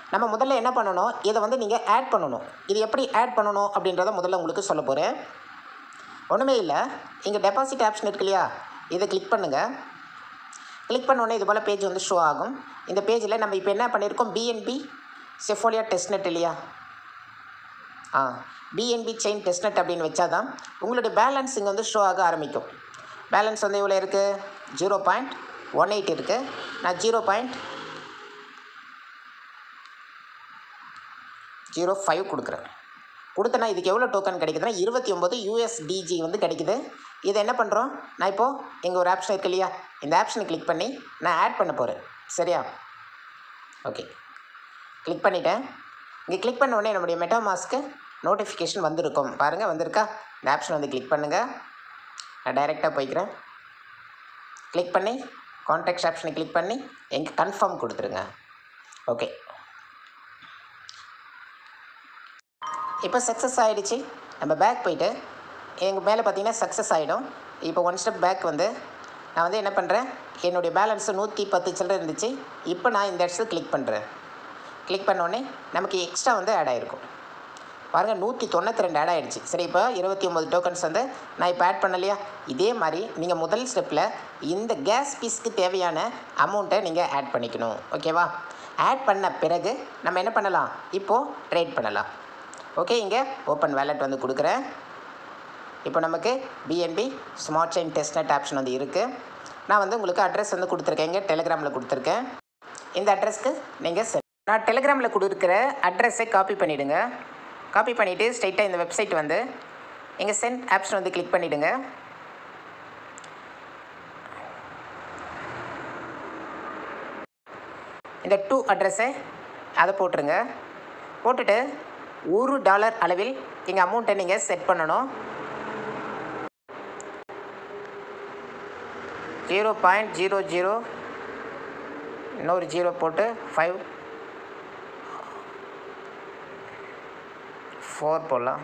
நம்ம முதல்ல என்ன பண்ணணும் இதை வந்து நீங்கள் ஆட் பண்ணணும் இது எப்படி ஆட் பண்ணணும் அப்படின்றத முதல்ல உங்களுக்கு சொல்ல போகிறேன் ஒன்றுமே இல்லை இங்கே டெபாசிட் ஆப்ஷன் இருக்கு இல்லையா இதை கிளிக் பண்ணுங்கள் கிளிக் பண்ணோடனே இது போல் பேஜ் வந்து ஷோ ஆகும் இந்த பேஜில் நம்ம இப்போ என்ன பண்ணியிருக்கோம் பிஎன்பி செஃபோலியா டெஸ்ட்நெட் இல்லையா ஆ பிஎன்பி செயின் டெஸ்ட்நெட் அப்படின்னு வச்சாதான் உங்களுடைய பேலன்ஸ் இங்கே வந்து ஷோ ஆக ஆரம்பிக்கும் பேலன்ஸ் வந்து இவ்வளோ இருக்குது ஜீரோ பாயிண்ட் ஒன் எயிட் இருக்குது நான் ஜீரோ பாயிண்ட் ஜீரோ ஃபைவ் கொடுக்குறேன் கொடுத்தனா இதுக்கு எவ்வளோ டோக்கன் கிடைக்குதுன்னா இருபத்தி ஒம்பது யூஎஸ்டிஜி வந்து கிடைக்குது இதை என்ன பண்ணுறோம் நான் இப்போது எங்கள் ஒரு ஆப்ஷன் இருக்கு இல்லையா இந்த ஆப்ஷனை கிளிக் பண்ணி நான் ஆட் பண்ண போகிறேன் சரியா ஓகே கிளிக் பண்ணிட்டேன் இங்கே கிளிக் பண்ண உடனே நம்முடைய மெட்டாமாஸ்க்கு நோட்டிஃபிகேஷன் வந்திருக்கும் பாருங்கள் வந்திருக்கா இந்த ஆப்ஷன் வந்து கிளிக் பண்ணுங்கள் நான் டைரெக்டாக போய்க்கிறேன் கிளிக் பண்ணி கான்டாக்ட்ஸ் ஆப்ஷனை கிளிக் பண்ணி எங்கே கன்ஃபார்ம் கொடுத்துருங்க ஓகே இப்போ சக்ஸஸ் ஆகிடுச்சு நம்ம பேக் போயிட்டு எங்கள் மேலே பார்த்தீங்கன்னா சக்ஸஸ் ஆகிடும் இப்போ ஒன் ஸ்டெப் பேக் வந்து நான் வந்து என்ன பண்ணுறேன் என்னுடைய பேலன்ஸு நூற்றி பத்து சில்லற இருந்துச்சு இப்போ நான் இந்த இடத்துல கிளிக் பண்ணுறேன் கிளிக் பண்ணோடனே நமக்கு எக்ஸ்ட்ரா வந்து ஆட் ஆகிருக்கும் பாருங்கள் நூற்றி தொண்ணூற்றி ரெண்டு ஆட் ஆகிடுச்சு சரி இப்போ இருபத்தி ஒம்பது டோக்கன்ஸ் வந்து நான் இப்போ ஆட் பண்ணலையா இதே மாதிரி நீங்கள் முதல் ஸ்டெப்பில் இந்த கேஸ் பீஸ்க்கு தேவையான அமௌண்ட்டை நீங்கள் ஆட் பண்ணிக்கணும் ஓகேவா ஆட் பண்ண பிறகு நம்ம என்ன பண்ணலாம் இப்போது ட்ரேட் பண்ணலாம் ஓகே இங்கே ஓப்பன் வேலெட் வந்து கொடுக்குறேன் இப்போ நமக்கு BNB smart chain testnet option வந்து இருக்குது நான் வந்து உங்களுக்கு அட்ரஸ் வந்து கொடுத்துருக்கேன் இங்கே டெலிகிராமில் கொடுத்துருக்கேன் இந்த அட்ரஸ்க்கு நீங்கள் சென்ட் நான் டெலிகிராமில் கொடுக்குற அட்ரஸை காப்பி பண்ணிவிடுங்க காப்பி பண்ணிவிட்டு ஸ்ட்ரைட்டாக இந்த வெப்சைட் வந்து இங்கே சென்ட் ஆப்ஷன் வந்து கிளிக் பண்ணிவிடுங்க இந்த டூ அட்ரஸை அதை போட்டுருங்க போட்டுட்டு ஒரு டாலர் அளவில் எங்கள் அமௌண்ட்டை நீங்கள் செட் பண்ணணும் ஜீரோ பாயிண்ட் ஜீரோ ஜீரோ இன்னொரு ஜீரோ போட்டு ஃபைவ் ஃபோர் போடலாம்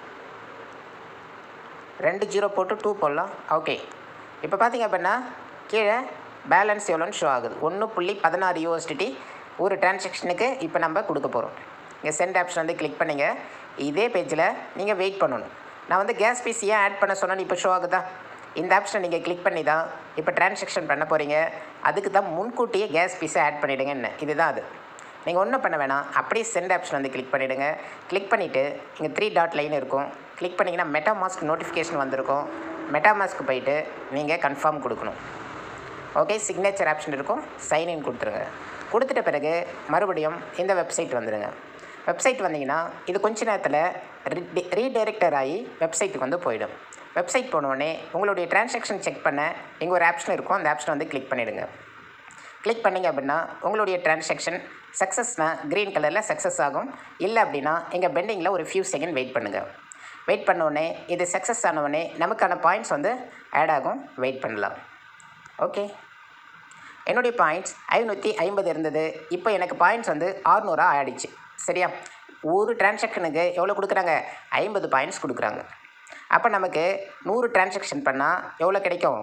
ரெண்டு ஜீரோ போட்டு டூ போடலாம் ஓகே இப்போ பார்த்தீங்க அப்படின்னா கீழே பேலன்ஸ் எவ்வளோன்னு ஷோ ஆகுது ஒன்று புள்ளி பதினாறு யூஎஸ்டிடி ஒரு டிரான்சாக்ஷனுக்கு இப்போ நம்ம கொடுக்க போகிறோம் இங்கே சென்ட் ஆப்ஷன் வந்து கிளிக் பண்ணிங்க இதே பேஜில் நீங்கள் வெயிட் பண்ணணும் நான் வந்து கேஸ் பீஸ் ஏன் ஆட் பண்ண சொன்னேன்னு இப்போ ஷோ ஆகுதா இந்த ஆப்ஷனை நீங்கள் கிளிக் பண்ணி தான் இப்போ டிரான்சாக்ஷன் பண்ண போகிறீங்க அதுக்கு தான் முன்கூட்டியே கேஸ் பீஸை ஆட் பண்ணிவிடுங்கன்னு இதுதான் அது நீங்கள் ஒன்றும் பண்ண வேணாம் அப்படியே சென்ட் ஆப்ஷன் வந்து கிளிக் பண்ணிவிடுங்க கிளிக் பண்ணிவிட்டு இங்கே த்ரீ டாட் லைன் இருக்கும் கிளிக் பண்ணிங்கன்னா மெட்டாமாஸ்க் நோட்டிஃபிகேஷன் வந்திருக்கும் மெட்டாமாஸ்க்கு போயிட்டு நீங்கள் கன்ஃபார்ம் கொடுக்கணும் ஓகே சிக்னேச்சர் ஆப்ஷன் இருக்கும் சைன்இன் கொடுத்துருங்க கொடுத்துட்ட பிறகு மறுபடியும் இந்த வெப்சைட் வந்துடுங்க வெப்சைட் வந்தீங்கன்னா இது கொஞ்ச நேரத்தில் ரீடைரக்டர் ஆகி வெப்சைட்டுக்கு வந்து போயிடும் வெப்சைட் போனோடனே உங்களுடைய டிரான்சாக்ஷன் செக் பண்ண இங்கே ஒரு ஆப்ஷன் இருக்கும் அந்த ஆப்ஷனை வந்து கிளிக் பண்ணிவிடுங்க கிளிக் பண்ணிங்க அப்படின்னா உங்களுடைய டிரான்சாக்ஷன் சக்ஸஸ்னால் க்ரீன் கலரில் சக்ஸஸ் ஆகும் இல்லை அப்படின்னா எங்கள் பெண்டிங்கில் ஒரு ஃபியூ செகண்ட் வெயிட் பண்ணுங்கள் வெயிட் பண்ணோடனே இது சக்ஸஸ் ஆனவுடனே நமக்கான பாயிண்ட்ஸ் வந்து ஆட் ஆகும் வெயிட் பண்ணலாம் ஓகே என்னுடைய பாயிண்ட்ஸ் ஐநூற்றி ஐம்பது இருந்தது இப்போ எனக்கு பாயிண்ட்ஸ் வந்து ஆறுநூறா ஆயிடுச்சு சரியா ஒரு டிரான்சாக்ஷனுக்கு எவ்வளோ கொடுக்குறாங்க ஐம்பது பாயிண்ட்ஸ் கொடுக்குறாங்க அப்போ நமக்கு நூறு டிரான்சாக்ஷன் பண்ணால் எவ்வளோ கிடைக்கும்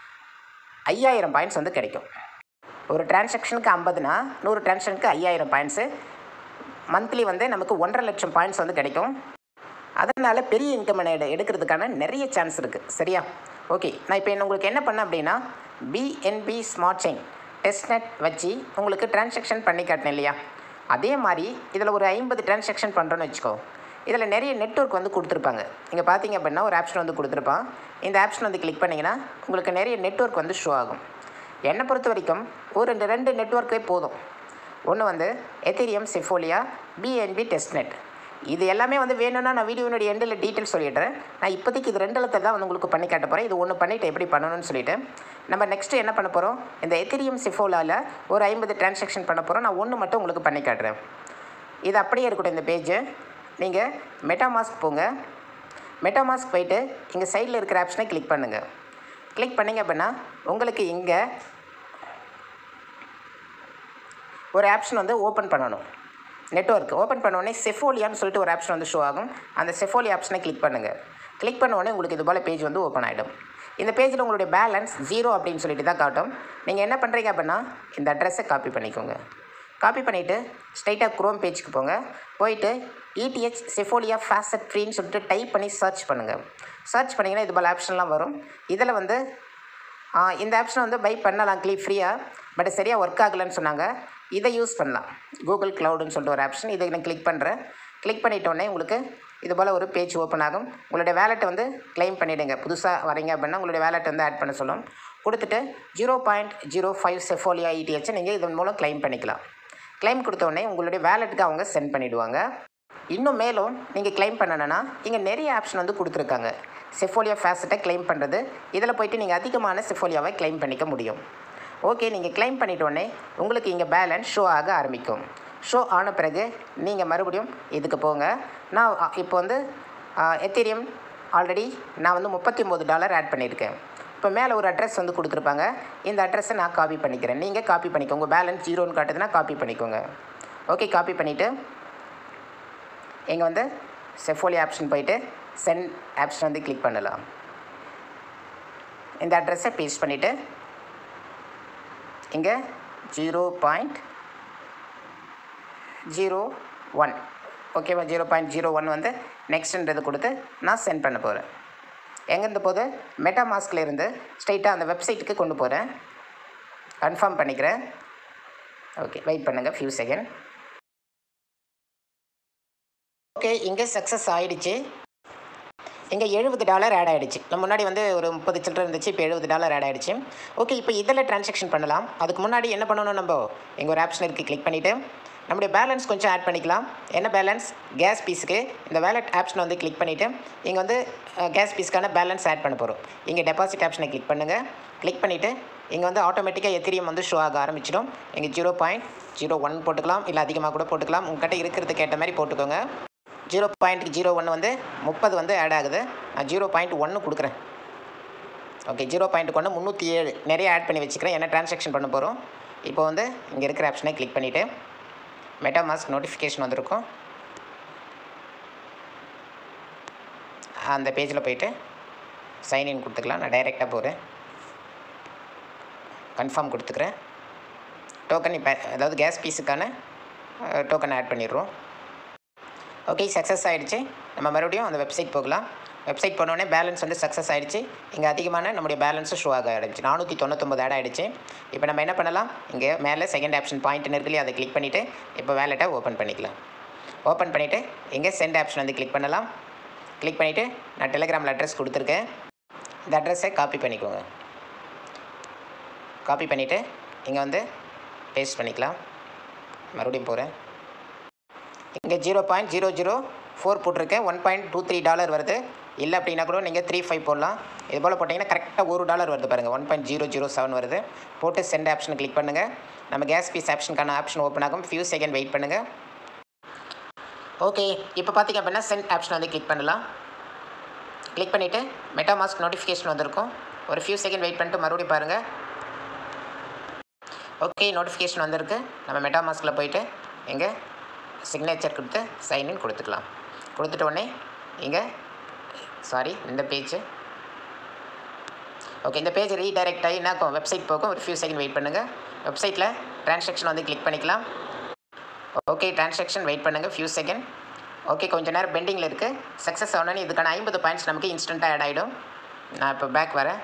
ஐயாயிரம் பாயிண்ட்ஸ் வந்து கிடைக்கும் ஒரு டிரான்சாக்ஷனுக்கு ஐம்பதுனா நூறு டிரான்சாக்ஷனுக்கு ஐயாயிரம் பாயிண்ட்ஸு மந்த்லி வந்து நமக்கு ஒன்றரை லட்சம் பாயிண்ட்ஸ் வந்து கிடைக்கும் அதனால் பெரிய இன்கம் எடு எடுக்கிறதுக்கான நிறைய சான்ஸ் இருக்குது சரியா ஓகே நான் இப்போ என்ன உங்களுக்கு என்ன பண்ணேன் அப்படின்னா பிஎன்பி ஸ்மார்ட் செயின் டெஸ்ட்நெட் வச்சு உங்களுக்கு டிரான்சாக்ஷன் பண்ணி காட்டினேன் இல்லையா அதே மாதிரி இதில் ஒரு ஐம்பது டிரான்சாக்ஷன் பண்ணுறோன்னு வச்சுக்கோ இதில் நிறைய நெட்ஒர்க் வந்து கொடுத்துருப்பாங்க இங்கே பார்த்தீங்க அப்படின்னா ஒரு ஆப்ஷன் வந்து கொடுத்துருப்பான் இந்த ஆப்ஷன் வந்து கிளிக் பண்ணிங்கன்னா உங்களுக்கு நிறைய நெட்ஒர்க் வந்து ஷோ ஆகும் என்னை பொறுத்த வரைக்கும் ஒரு ரெண்டு ரெண்டு நெட்ஒர்க்கே போதும் ஒன்று வந்து எத்தீரியம் செஃபோலியா பிஎன்பி டெஸ்ட்நெட் இது எல்லாமே வந்து வேணும்னா நான் வீடியோனுடைய எண்டில் டீட்டெயில் சொல்லிடுறேன் நான் இப்போதைக்கு இது ரெண்டு தான் வந்து உங்களுக்கு பண்ணி காட்ட போகிறேன் இது ஒன்று பண்ணிவிட்டு எப்படி பண்ணணும்னு சொல்லிட்டு நம்ம நெக்ஸ்ட்டு என்ன பண்ண போகிறோம் இந்த எத்திரியம் சிஃபோலாவில் ஒரு ஐம்பது டிரான்சாக்ஷன் பண்ண போகிறோம் நான் ஒன்று மட்டும் உங்களுக்கு பண்ணி காட்டுறேன் இது அப்படியே இருக்கட்டும் இந்த பேஜு நீங்கள் மெட்டாமாஸ்க் போங்க மெட்டாமாஸ்க் போயிட்டு இங்கே சைடில் இருக்கிற ஆப்ஷனை கிளிக் பண்ணுங்கள் கிளிக் பண்ணிங்க அப்படின்னா உங்களுக்கு இங்கே ஒரு ஆப்ஷன் வந்து ஓப்பன் பண்ணணும் நெட்ஒர்க் ஓப்பன் பண்ணோடனே செஃபோலியான்னு சொல்லிட்டு ஒரு ஆப்ஷன் வந்து ஷோ ஆகும் அந்த செஃபோலி ஆப்ஷனை கிளிக் பண்ணுங்கள் கிளிக் பண்ண உடனே உங்களுக்கு இது போல் பேஜ் வந்து ஓப்பன் ஆகிடும் இந்த பேஜில் உங்களுடைய பேலன்ஸ் ஜீரோ அப்படின்னு சொல்லிட்டு தான் காட்டும் நீங்கள் என்ன பண்ணுறீங்க அப்படின்னா இந்த அட்ரஸை காப்பி பண்ணிக்கோங்க காப்பி பண்ணிவிட்டு ஸ்ட்ரைட்டாக குரோம் பேஜுக்கு போங்க போயிட்டு இடிஹெச் செஃபோலியா ஃபேசட் ஃப்ரீன்னு சொல்லிட்டு டைப் பண்ணி சர்ச் பண்ணுங்கள் சர்ச் பண்ணிங்கன்னா இது போல் ஆப்ஷன்லாம் வரும் இதில் வந்து ஆ, இந்த ஆப்ஷனை வந்து பை பண்ணலாம் கிளீப் ஃப்ரீயாக பட் சரியாக ஒர்க் ஆகலைன்னு சொன்னாங்க இதை யூஸ் பண்ணலாம் கூகுள் க்ளவுடுன்னு சொல்லிட்டு ஒரு ஆப்ஷன் இதை நான் கிளிக் பண்ணுறேன் கிளிக் பண்ணிட்டோடனே உங்களுக்கு இது போல் ஒரு பேஜ் ஓப்பன் ஆகும் உங்களுடைய வேலெட்டை வந்து க்ளைம் பண்ணிவிடுங்க புதுசாக வரீங்க அப்படின்னா உங்களுடைய வேலெட் வந்து ஆட் பண்ண சொல்லும் கொடுத்துட்டு zero point zero five Sepolia இடிஹெச்சை நீங்கள் இதன் மூலம் க்ளைம் பண்ணிக்கலாம் க்ளைம் கொடுத்த உடனே உங்களுடைய வேலெட்டுக்கு அவங்க சென்ட் பண்ணிவிடுவாங்க இன்னும் மேலும் நீங்கள் க்ளைம் பண்ணணும்னா இங்கே நிறைய ஆப்ஷன் வந்து கொடுத்துருக்காங்க செஃபோலியா ஃபேஸட்டை க்ளைம் பண்ணுறது இதில் போயிட்டு நீங்கள் அதிகமான செஃபோலியாவை க்ளைம் பண்ணிக்க முடியும் ஓகே நீங்கள் க்ளைம் பண்ணிட்டோடனே உங்களுக்கு இங்கே பேலன்ஸ் ஷோ ஆக ஆரம்பிக்கும் ஷோ ஆன பிறகு நீங்கள் மறுபடியும் இதுக்கு போங்க நான் அ, இப்போ வந்து எத்தீரியம் ஆல்ரெடி நான் வந்து முப்பத்தி ஒம்பது டாலர் ஆட் பண்ணியிருக்கேன் இப்போ மேலே ஒரு அட்ரஸ் வந்து கொடுத்துருப்பாங்க இந்த அட்ரஸை நான் காப்பி பண்ணிக்கிறேன் நீங்கள் காப்பி பண்ணிக்கோங்க பேலன்ஸ் ஜீரோன்னு காட்டுதுன்னா காப்பி பண்ணிக்கோங்க ஓகே காப்பி பண்ணிவிட்டு இங்கே வந்து செஃபோலி ஆப்ஷன் போயிட்டு சென்ட் ஆப்ஷன் வந்து கிளிக் பண்ணலாம் இந்த அட்ரஸை பேஸ்ட் பண்ணிவிட்டு இங்கே ஜீரோ பாயிண்ட் ஜீரோ ஒன் ஓகேவா ஜீரோ பாயிண்ட் ஜீரோ ஒன் வந்து நெக்ஸ்ட்ன்றது கொடுத்து நான் சென்ட் பண்ண போகிறேன் எங்கேருந்து போது மெட்டா மாஸ்கில் இருந்து ஸ்ட்ரைட்டாக அந்த வெப்சைட்டுக்கு கொண்டு போகிறேன் கன்ஃபார்ம் பண்ணிக்கிறேன் ஓகே வெயிட் பண்ணுங்கள் ஃபியூ செகண்ட் ஓகே இங்கே சக்ஸஸ் ஆயிடுச்சு இங்கே எழுபது டாலர் ஆட் ஆகிடுச்சு நம்ம முன்னாடி வந்து ஒரு முப்பது சில்லற இருந்துச்சு இப்போ எழுபது டாலர் ஆட் ஆகிடுச்சு ஓகே இப்போ இதில் ட்ரான்சாக்ஷன் பண்ணலாம் அதுக்கு முன்னாடி என்ன பண்ணணும் நம்ம இங்கே ஒரு ஆப்ஷன் இருக்குது கிளிக் பண்ணிவிட்டு நம்முடைய பேலன்ஸ் கொஞ்சம் ஆட் பண்ணிக்கலாம் என்ன பேலன்ஸ் கேஸ் பீஸுக்கு இந்த வேலட் ஆப்ஷனை வந்து கிளிக் பண்ணிவிட்டு இங்கே வந்து கேஸ் பீஸ்க்கான பேலன்ஸ் ஆட் பண்ண போகிறோம் இங்கே டெபாசிட் ஆப்ஷனை கிளிக் பண்ணுங்கள் கிளிக் பண்ணிவிட்டு இங்கே வந்து ஆட்டோமேட்டிக்காக எத்திரியம் வந்து ஷோ ஆக ஆரம்பிச்சிடும் இங்கே ஜீரோ பாயிண்ட் ஜீரோ ஒன் போட்டுக்கலாம் இல்லை அதிகமாக கூட போட்டுக்கலாம் உங்கள்கிட்ட இருக்கிறதுக்கு ஏற்ற மாதிரி போட்டுக்கோங்க ஜீரோ பாயிண்ட் ஜீரோ ஒன்று வந்து முப்பது வந்து ஆட் ஆகுது நான் ஜீரோ பாயிண்ட் ஒன்று கொடுக்குறேன் ஓகே ஜீரோ பாயிண்ட் ஒன்று முந்நூற்றி ஏழு நிறைய ஆட் பண்ணி வச்சுக்கிறேன் என்ன ட்ரான்சாக்ஷன் பண்ண போகிறோம் இப்போ வந்து இங்கே இருக்கிற ஆப்ஷனை கிளிக் பண்ணிவிட்டு மெட்டாமாஸ்க் நோட்டிஃபிகேஷன் வந்திருக்கும் அந்த பேஜில் போயிட்டு சைன்இன் கொடுத்துக்கலாம் நான் டைரெக்டாக போகிறேன் கன்ஃபார்ம் கொடுத்துக்கிறேன் டோக்கன் இப்போ அதாவது கேஸ் பீஸுக்கான டோக்கன் ஆட் பண்ணிடுறோம் ஓகே சக்ஸஸ் ஆகிடுச்சு நம்ம மறுபடியும் அந்த வெப்சைட் போகலாம் வெப்சைட் போனோடனே பேலன்ஸ் வந்து சக்ஸஸ் ஆகிடுச்சு இங்கே அதிகமான நம்முடைய பேலன்ஸும் ஷோ ஆக ஆரம்பிச்சு நானூற்றி தொண்ணூத்தொம்பது ஆட் ஆகிடுச்சு இப்போ நம்ம என்ன பண்ணலாம் இங்கே மேலே செகண்ட் ஆப்ஷன் பாயிண்ட்னு இருக்குல்லையே அதை கிளிக் பண்ணிவிட்டு இப்போ வேலெட்டை ஓப்பன் பண்ணிக்கலாம் ஓப்பன் பண்ணிவிட்டு இங்கே சென்ட் ஆப்ஷன் வந்து கிளிக் பண்ணலாம் கிளிக் பண்ணிவிட்டு நான் டெலிகிராமில் அட்ரஸ் கொடுத்துருக்கேன் இந்த அட்ரஸை காப்பி பண்ணிக்கோங்க காப்பி பண்ணிவிட்டு இங்கே வந்து பேஸ்ட் பண்ணிக்கலாம் மறுபடியும் போகிறேன் இங்கே zero point zero zero four போட்டிருக்கேன் one point two three dollar வருது இல்லை அப்படின்னா கூட நீங்கள் த்ரீ ஃபைவ் போடலாம் இது போல் போட்டிங்கன்னா கரெக்டாக ஒரு டாலர் வருது பாருங்கள் one point zero zero seven வருது போட்டு சென்ட் ஆப்ஷனை கிளிக் பண்ணுங்கள் நம்ம கேஸ் பீஸ் ஆப்ஷனுக்கான ஆப்ஷன் ஓப்பன் ஆகும் ஃபியூ செகண்ட் வெயிட் பண்ணுங்கள் ஓகே இப்போ பார்த்தீங்க அப்படின்னா சென்ட் ஆப்ஷன் வந்து கிளிக் பண்ணலாம் கிளிக் பண்ணிவிட்டு மெட்டாமாஸ்க் நோட்டிஃபிகேஷன் வந்திருக்கும் ஒரு ஃபியூ செகண்ட் வெயிட் பண்ணிட்டு மறுபடியும் பாருங்கள் ஓகே நோட்டிஃபிகேஷன் வந்திருக்கு நம்ம மெட்டாமாஸ்கில் போயிட்டு இங்கே சிக்னேச்சர் கொடுத்து சைன்இன் கொடுத்துக்கலாம் கொடுத்துட்ட உடனே இங்கே சாரி இந்த பேஜ் ஓகே இந்த பேஜ் ரீடைரக்ட் ஆகி என்ன ஆகும் வெப்சைட் போகும் ஒரு ஃபியூ செகண்ட் வெயிட் பண்ணுங்கள் வெப்சைட்டில் ட்ரான்சாக்ஷன் வந்து கிளிக் பண்ணிக்கலாம் ஓகே ட்ரான்சாக்ஷன் வெயிட் பண்ணுங்கள் ஃபியூ செகண்ட் ஓகே கொஞ்ச நேரம் பெண்டிங்கில் இருக்குது சக்ஸஸ் ஆனோடனே இதுக்கான ஐம்பது பாயிண்ட்ஸ் நமக்கு இன்ஸ்டண்ட்டாக ஆட் ஆகிடும் நான் இப்போ பேக் வரேன்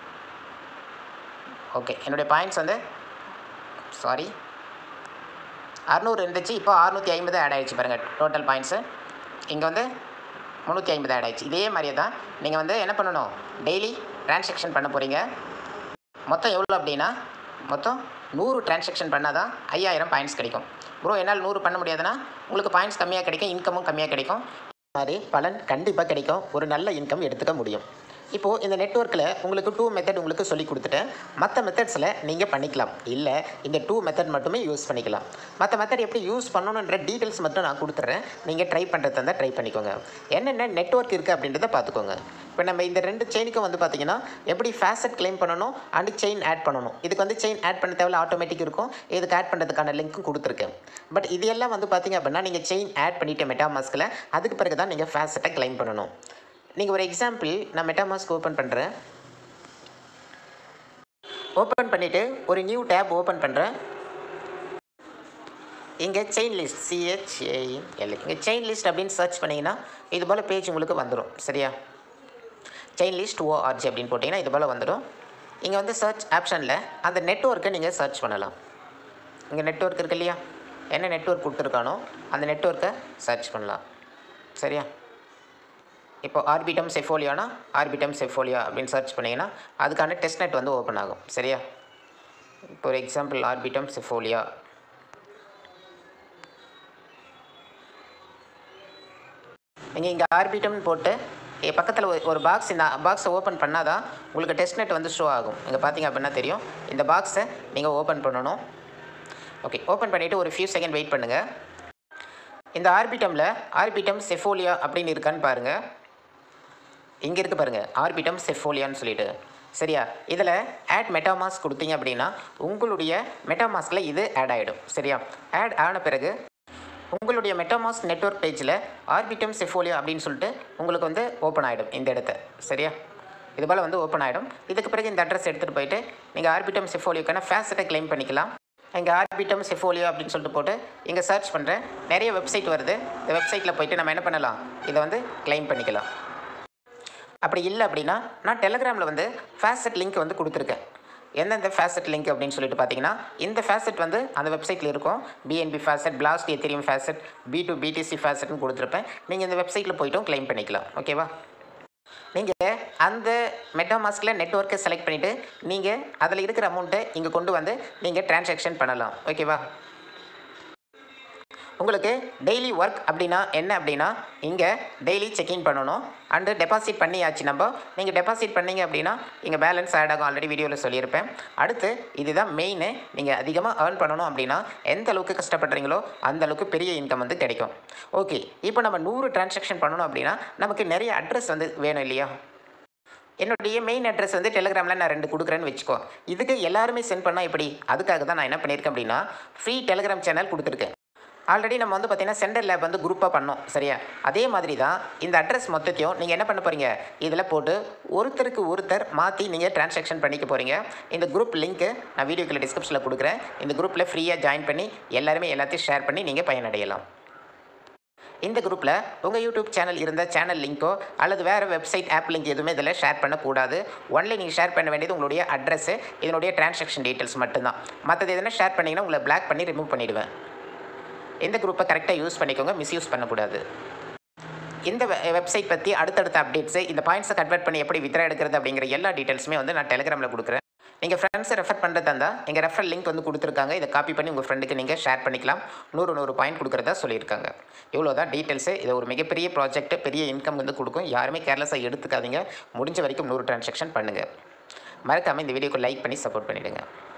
ஓகே என்னுடைய பாயிண்ட்ஸ் வந்து சாரி அறநூறு இருந்துச்சு இப்போ அறுநூற்றி ஐம்பது ஆட் ஆகிடுச்சு பாருங்கள் டோட்டல் பாயிண்ட்ஸு இங்கே வந்து முந்நூற்றி ஐம்பது ஆட் ஆயிடுச்சு இதே மாதிரியே தான் நீங்கள் வந்து என்ன பண்ணணும் டெய்லி ட்ரான்சாக்ஷன் பண்ண போகிறீங்க மொத்தம் எவ்வளோ அப்படின்னா மொத்தம் நூறு ட்ரான்சாக்ஷன் பண்ணால் தான் ஐயாயிரம் பாயிண்ட்ஸ் கிடைக்கும் ப்ரோ என்னால் நூறு பண்ண முடியாதுன்னா உங்களுக்கு பாயிண்ட்ஸ் கம்மியாக கிடைக்கும் இன்கமும் கம்மியாக கிடைக்கும் மாதிரி பலன் கண்டிப்பாக கிடைக்கும் ஒரு நல்ல இன்கம் எடுத்துக்க முடியும் இப்போது இந்த நெட்ஒர்க்கில் உங்களுக்கு டூ மெத்தட் உங்களுக்கு சொல்லி கொடுத்துட்டேன் மற்ற மெத்தட்ஸில் நீங்கள் பண்ணிக்கலாம் இல்லை இந்த டூ மெத்தட் மட்டுமே யூஸ் பண்ணிக்கலாம் மற்ற மெத்தட் எப்படி யூஸ் பண்ணணுன்ற டீட்டெயில்ஸ் மட்டும் நான் கொடுத்துட்றேன் நீங்கள் ட்ரை பண்ணுறதா இருந்தால் ட்ரை பண்ணிக்கோங்க என்னென்ன நெட்ஒர்க் இருக்குது அப்படின்றத பார்த்துக்கோங்க இப்போ நம்ம இந்த ரெண்டு செயினுக்கும் வந்து பார்த்தீங்கன்னா எப்படி ஃபேசட் கிளைம் பண்ணணும் அண்ட் செயின் ஆட் பண்ணணும் இதுக்கு வந்து செயின் ஆட் பண்ண தேவையில்ல ஆட்டோமேட்டிக் இருக்கும் இதுக்கு ஆட் பண்ணுறதுக்கான லிங்க்கும் கொடுத்துருக்கேன் பட் இது எல்லாம் வந்து பார்த்தீங்க அப்படின்னா நீங்கள் செயின் ஆட் பண்ணிட்டு மெட்டாமாஸ்கில் அதுக்கு பிறகு தான் நீங்கள் ஃபேசட்டை கிளைம் பண்ணணும் நீங்கள் ஒரு எக்ஸாம்பிள் நான் மெட்டாமாஸ்க் ஓப்பன் பண்ணுறேன் ஓப்பன் பண்ணிவிட்டு ஒரு நியூ டேப் ஓப்பன் பண்ணுறேன் இங்கே செயின் லிஸ்ட் சிஹெச்ஏஇன் எல் இங்கே செயின் லிஸ்ட் அப்படின்னு சர்ச் பண்ணிங்கன்னா இது போல் பேஜ் உங்களுக்கு வந்துடும் சரியா செயின் லிஸ்ட் ஓஆர்ஜி அப்படின்னு போட்டிங்கன்னா இது போல் வந்துடும் இங்கே வந்து சர்ச் ஆப்ஷனில் அந்த நெட்ஒர்க்கை நீங்கள் சர்ச் பண்ணலாம் இங்கே நெட்ஒர்க் இருக்கு இல்லையா என்ன நெட்ஒர்க் கொடுத்துருக்கானோ அந்த நெட்ஒர்க்கை சர்ச் பண்ணலாம் சரியா இப்போ ஆர்பிடம் செஃபோலியானா ஆர்பிடம் செஃபோலியா அப்படின்னு சர்ச் பண்ணிங்கன்னா அதுக்கான டெஸ்ட் நெட் வந்து ஓப்பன் ஆகும் சரியா இப்போ ஒரு எக்ஸாம்பிள் ஆர்பிடம் செஃபோலியா நீங்கள் இங்கே ஆர்பிட்டம்னு போட்டு பக்கத்தில் ஒரு பாக்ஸ் இந்த பாக்ஸை ஓப்பன் பண்ணால் தான் உங்களுக்கு டெஸ்ட் நெட் வந்து ஷோ ஆகும் இங்கே பார்த்தீங்க அப்படின்னா தெரியும் இந்த பாக்ஸை நீங்கள் ஓப்பன் பண்ணணும் ஓகே ஓப்பன் பண்ணிவிட்டு ஒரு ஃபியூ செகண்ட் வெயிட் பண்ணுங்கள் இந்த ஆர்பிட்டமில் ஆர்பிட்டம் செஃபோலியா அப்படின்னு இருக்கான்னு பாருங்கள் இங்கே இருக்குது பாருங்கள் ஆர்பிட்டம் செஃபோலியான்னு சொல்லிட்டு சரியா இதில் ஆட் மெட்டாமாஸ் கொடுத்தீங்க அப்படின்னா உங்களுடைய மெட்டாமாஸ்கில் இது ஆட் ஆகிடும் சரியா ஆட் ஆன பிறகு உங்களுடைய மெட்டாமாஸ் நெட்ஒர்க் பேஜில் ஆர்பிட்டம் செஃபோலியா அப்படின்னு சொல்லிட்டு உங்களுக்கு வந்து ஓப்பன் ஆகிடும் இந்த இடத்த சரியா இது போல் வந்து ஓப்பன் ஆகிடும் இதுக்கு பிறகு இந்த அட்ரஸ் எடுத்துகிட்டு போயிட்டு நீங்கள் ஆர்பிட்டம் செஃபோலியோக்கான ஃபேஸட்டை க்ளைம் பண்ணிக்கலாம் இங்கே ஆர்பிட்டம் செஃபோலியோ அப்படின்னு சொல்லிட்டு போட்டு இங்கே சர்ச் பண்ணுறேன் நிறைய வெப்சைட் வருது இந்த வெப்சைட்டில் போயிட்டு நம்ம என்ன பண்ணலாம் இதை வந்து க்ளைம் பண்ணிக்கலாம் அப்படி இல்லை அப்படின்னா நான் டெலகிராமில் வந்து ஃபேசட் லிங்க் வந்து கொடுத்துருக்கேன் எந்தெந்த ஃபேசட் லிங்க் அப்படின்னு சொல்லிட்டு பார்த்தீங்கன்னா இந்த ஃபேசட் வந்து அந்த வெப்சைட்டில் இருக்கும் BNB faucet Blast Ethereum faucet B to BTC ஃபேசட்னு கொடுத்துருப்பேன் நீங்கள் இந்த வெப்சைட்டில் போய்ட்டும் க்ளைம் பண்ணிக்கலாம் ஓகேவா நீங்கள் அந்த மெட்டாமாஸ்கில் நெட்ஒர்க்கை செலக்ட் பண்ணிவிட்டு நீங்கள் அதில் இருக்கிற அமௌண்ட்டை இங்கே கொண்டு வந்து நீங்கள் டிரான்சாக்ஷன் பண்ணலாம் ஓகேவா உங்களுக்கு டெய்லி ஒர்க் அப்படின்னா என்ன அப்படின்னா இங்கே டெய்லி செக்இன் பண்ணணும் அண்டு டெபாசிட் பண்ணியாச்சு நம்ம நீங்கள் டெபாசிட் பண்ணீங்க அப்படின்னா இங்கே பேலன்ஸ் ஆட் ஆகும் ஆல்ரெடி வீடியோவில் சொல்லியிருப்பேன் அடுத்து இதுதான் மெயின் நீங்கள் அதிகமாக ஏர்ன் பண்ணணும் அப்படின்னா எந்த அளவுக்கு கஷ்டப்படுறீங்களோ அந்த அளவுக்கு பெரிய இன்கம் வந்து கிடைக்கும் ஓகே இப்போ நம்ம நூறு டிரான்சாக்ஷன் பண்ணணும் அப்படின்னா நமக்கு நிறைய அட்ரஸ் வந்து வேணும் இல்லையா என்னுடைய மெயின் அட்ரஸ் வந்து டெலிகிராமில் நான் ரெண்டு கொடுக்குறேன்னு வச்சுக்கோ இதுக்கு எல்லாருமே சென்ட் பண்ணால் எப்படி அதுக்காக தான் நான் என்ன பண்ணியிருக்கேன் அப்படின்னா ஃப்ரீ டெலிகிராம் சேனல் கொடுத்துருக்கேன் ஆல்ரெடி நம்ம வந்து பார்த்திங்கன்னா சென்டர் லேப் வந்து குரூப்பாக பண்ணோம் சரியா அதே மாதிரி தான் இந்த அட்ரஸ் மொத்தத்தையும் நீங்கள் என்ன பண்ண போகிறீங்க இதில் போட்டு ஒருத்தருக்கு ஒருத்தர் மாற்றி நீங்கள் டிரான்சாக்ஷன் பண்ணிக்க போகிறீங்க இந்த குரூப் லிங்க்கு நான் வீடியோக்கில் டிஸ்கிரிப்ஷனில் கொடுக்குறேன் இந்த குரூப்பில் ஃப்ரீயாக ஜாயின் பண்ணி எல்லாருமே எல்லாத்தையும் ஷேர் பண்ணி நீங்கள் பயனடையலாம் இந்த குரூப்பில் உங்கள் யூடியூப் சேனல் இருந்த சேனல் லிங்க்கோ அல்லது வேறு வெப்சைட் ஆப் லிங்க் எதுவுமே இதில் ஷேர் பண்ணக்கூடாது ஒன்லி நீங்கள் ஷேர் பண்ண வேண்டியது உங்களுடைய அட்ரஸ் இதனுடைய டிரான்சாக்ஷன் டீட்டெயில்ஸ் மட்டும்தான் மற்றது எதுனா ஷேர் பண்ணிங்கன்னா உங்களை பிளாக் பண்ணி ரிமூவ் பண்ணிவிடுவேன் இந்த குரூப்பை கரெக்டாக யூஸ் பண்ணிக்கோங்க மிஸ்யூஸ் பண்ணக்கூடாது இந்த வெப்சைட் பற்றி அடுத்தடுத்த அப்டேட்ஸு இந்த பாயிண்ட்ஸை கன்வெர்ட் பண்ணி எப்படி வித்ரா எடுக்கிறது அப்படிங்கிற எல்லா டீட்டெயில்ஸுமே வந்து நான் டெலிகிராமில் கொடுக்குறேன் நீங்கள் ஃப்ரெண்ட்ஸை ரெஃபர் பண்ணுறதா இருந்தால் எங்கள் ரெஃபர் லிங்க் வந்து கொடுத்துருக்காங்க இதை காப்பி பண்ணி உங்கள் ஃப்ரெண்டுக்கு நீங்கள் ஷேர் பண்ணிக்கலாம் நூறு நூறு பாயிண்ட் கொடுக்குறதா சொல்லியிருக்காங்க இவ்வளோ தான் டீட்டெயில்ஸு இது ஒரு மிகப்பெரிய ப்ராஜெக்ட் பெரிய இன்கம் வந்து கொடுக்கும் யாருமே கேர்லெஸ்ஸாக எடுத்துக்காதீங்க முடிஞ்ச வரைக்கும் நூறு டிரான்சாக்ஷன் பண்ணுங்கள் மறக்காமல் இந்த வீடியோக்கு லைக் பண்ணி சப்போர்ட் பண்ணிவிடுங்க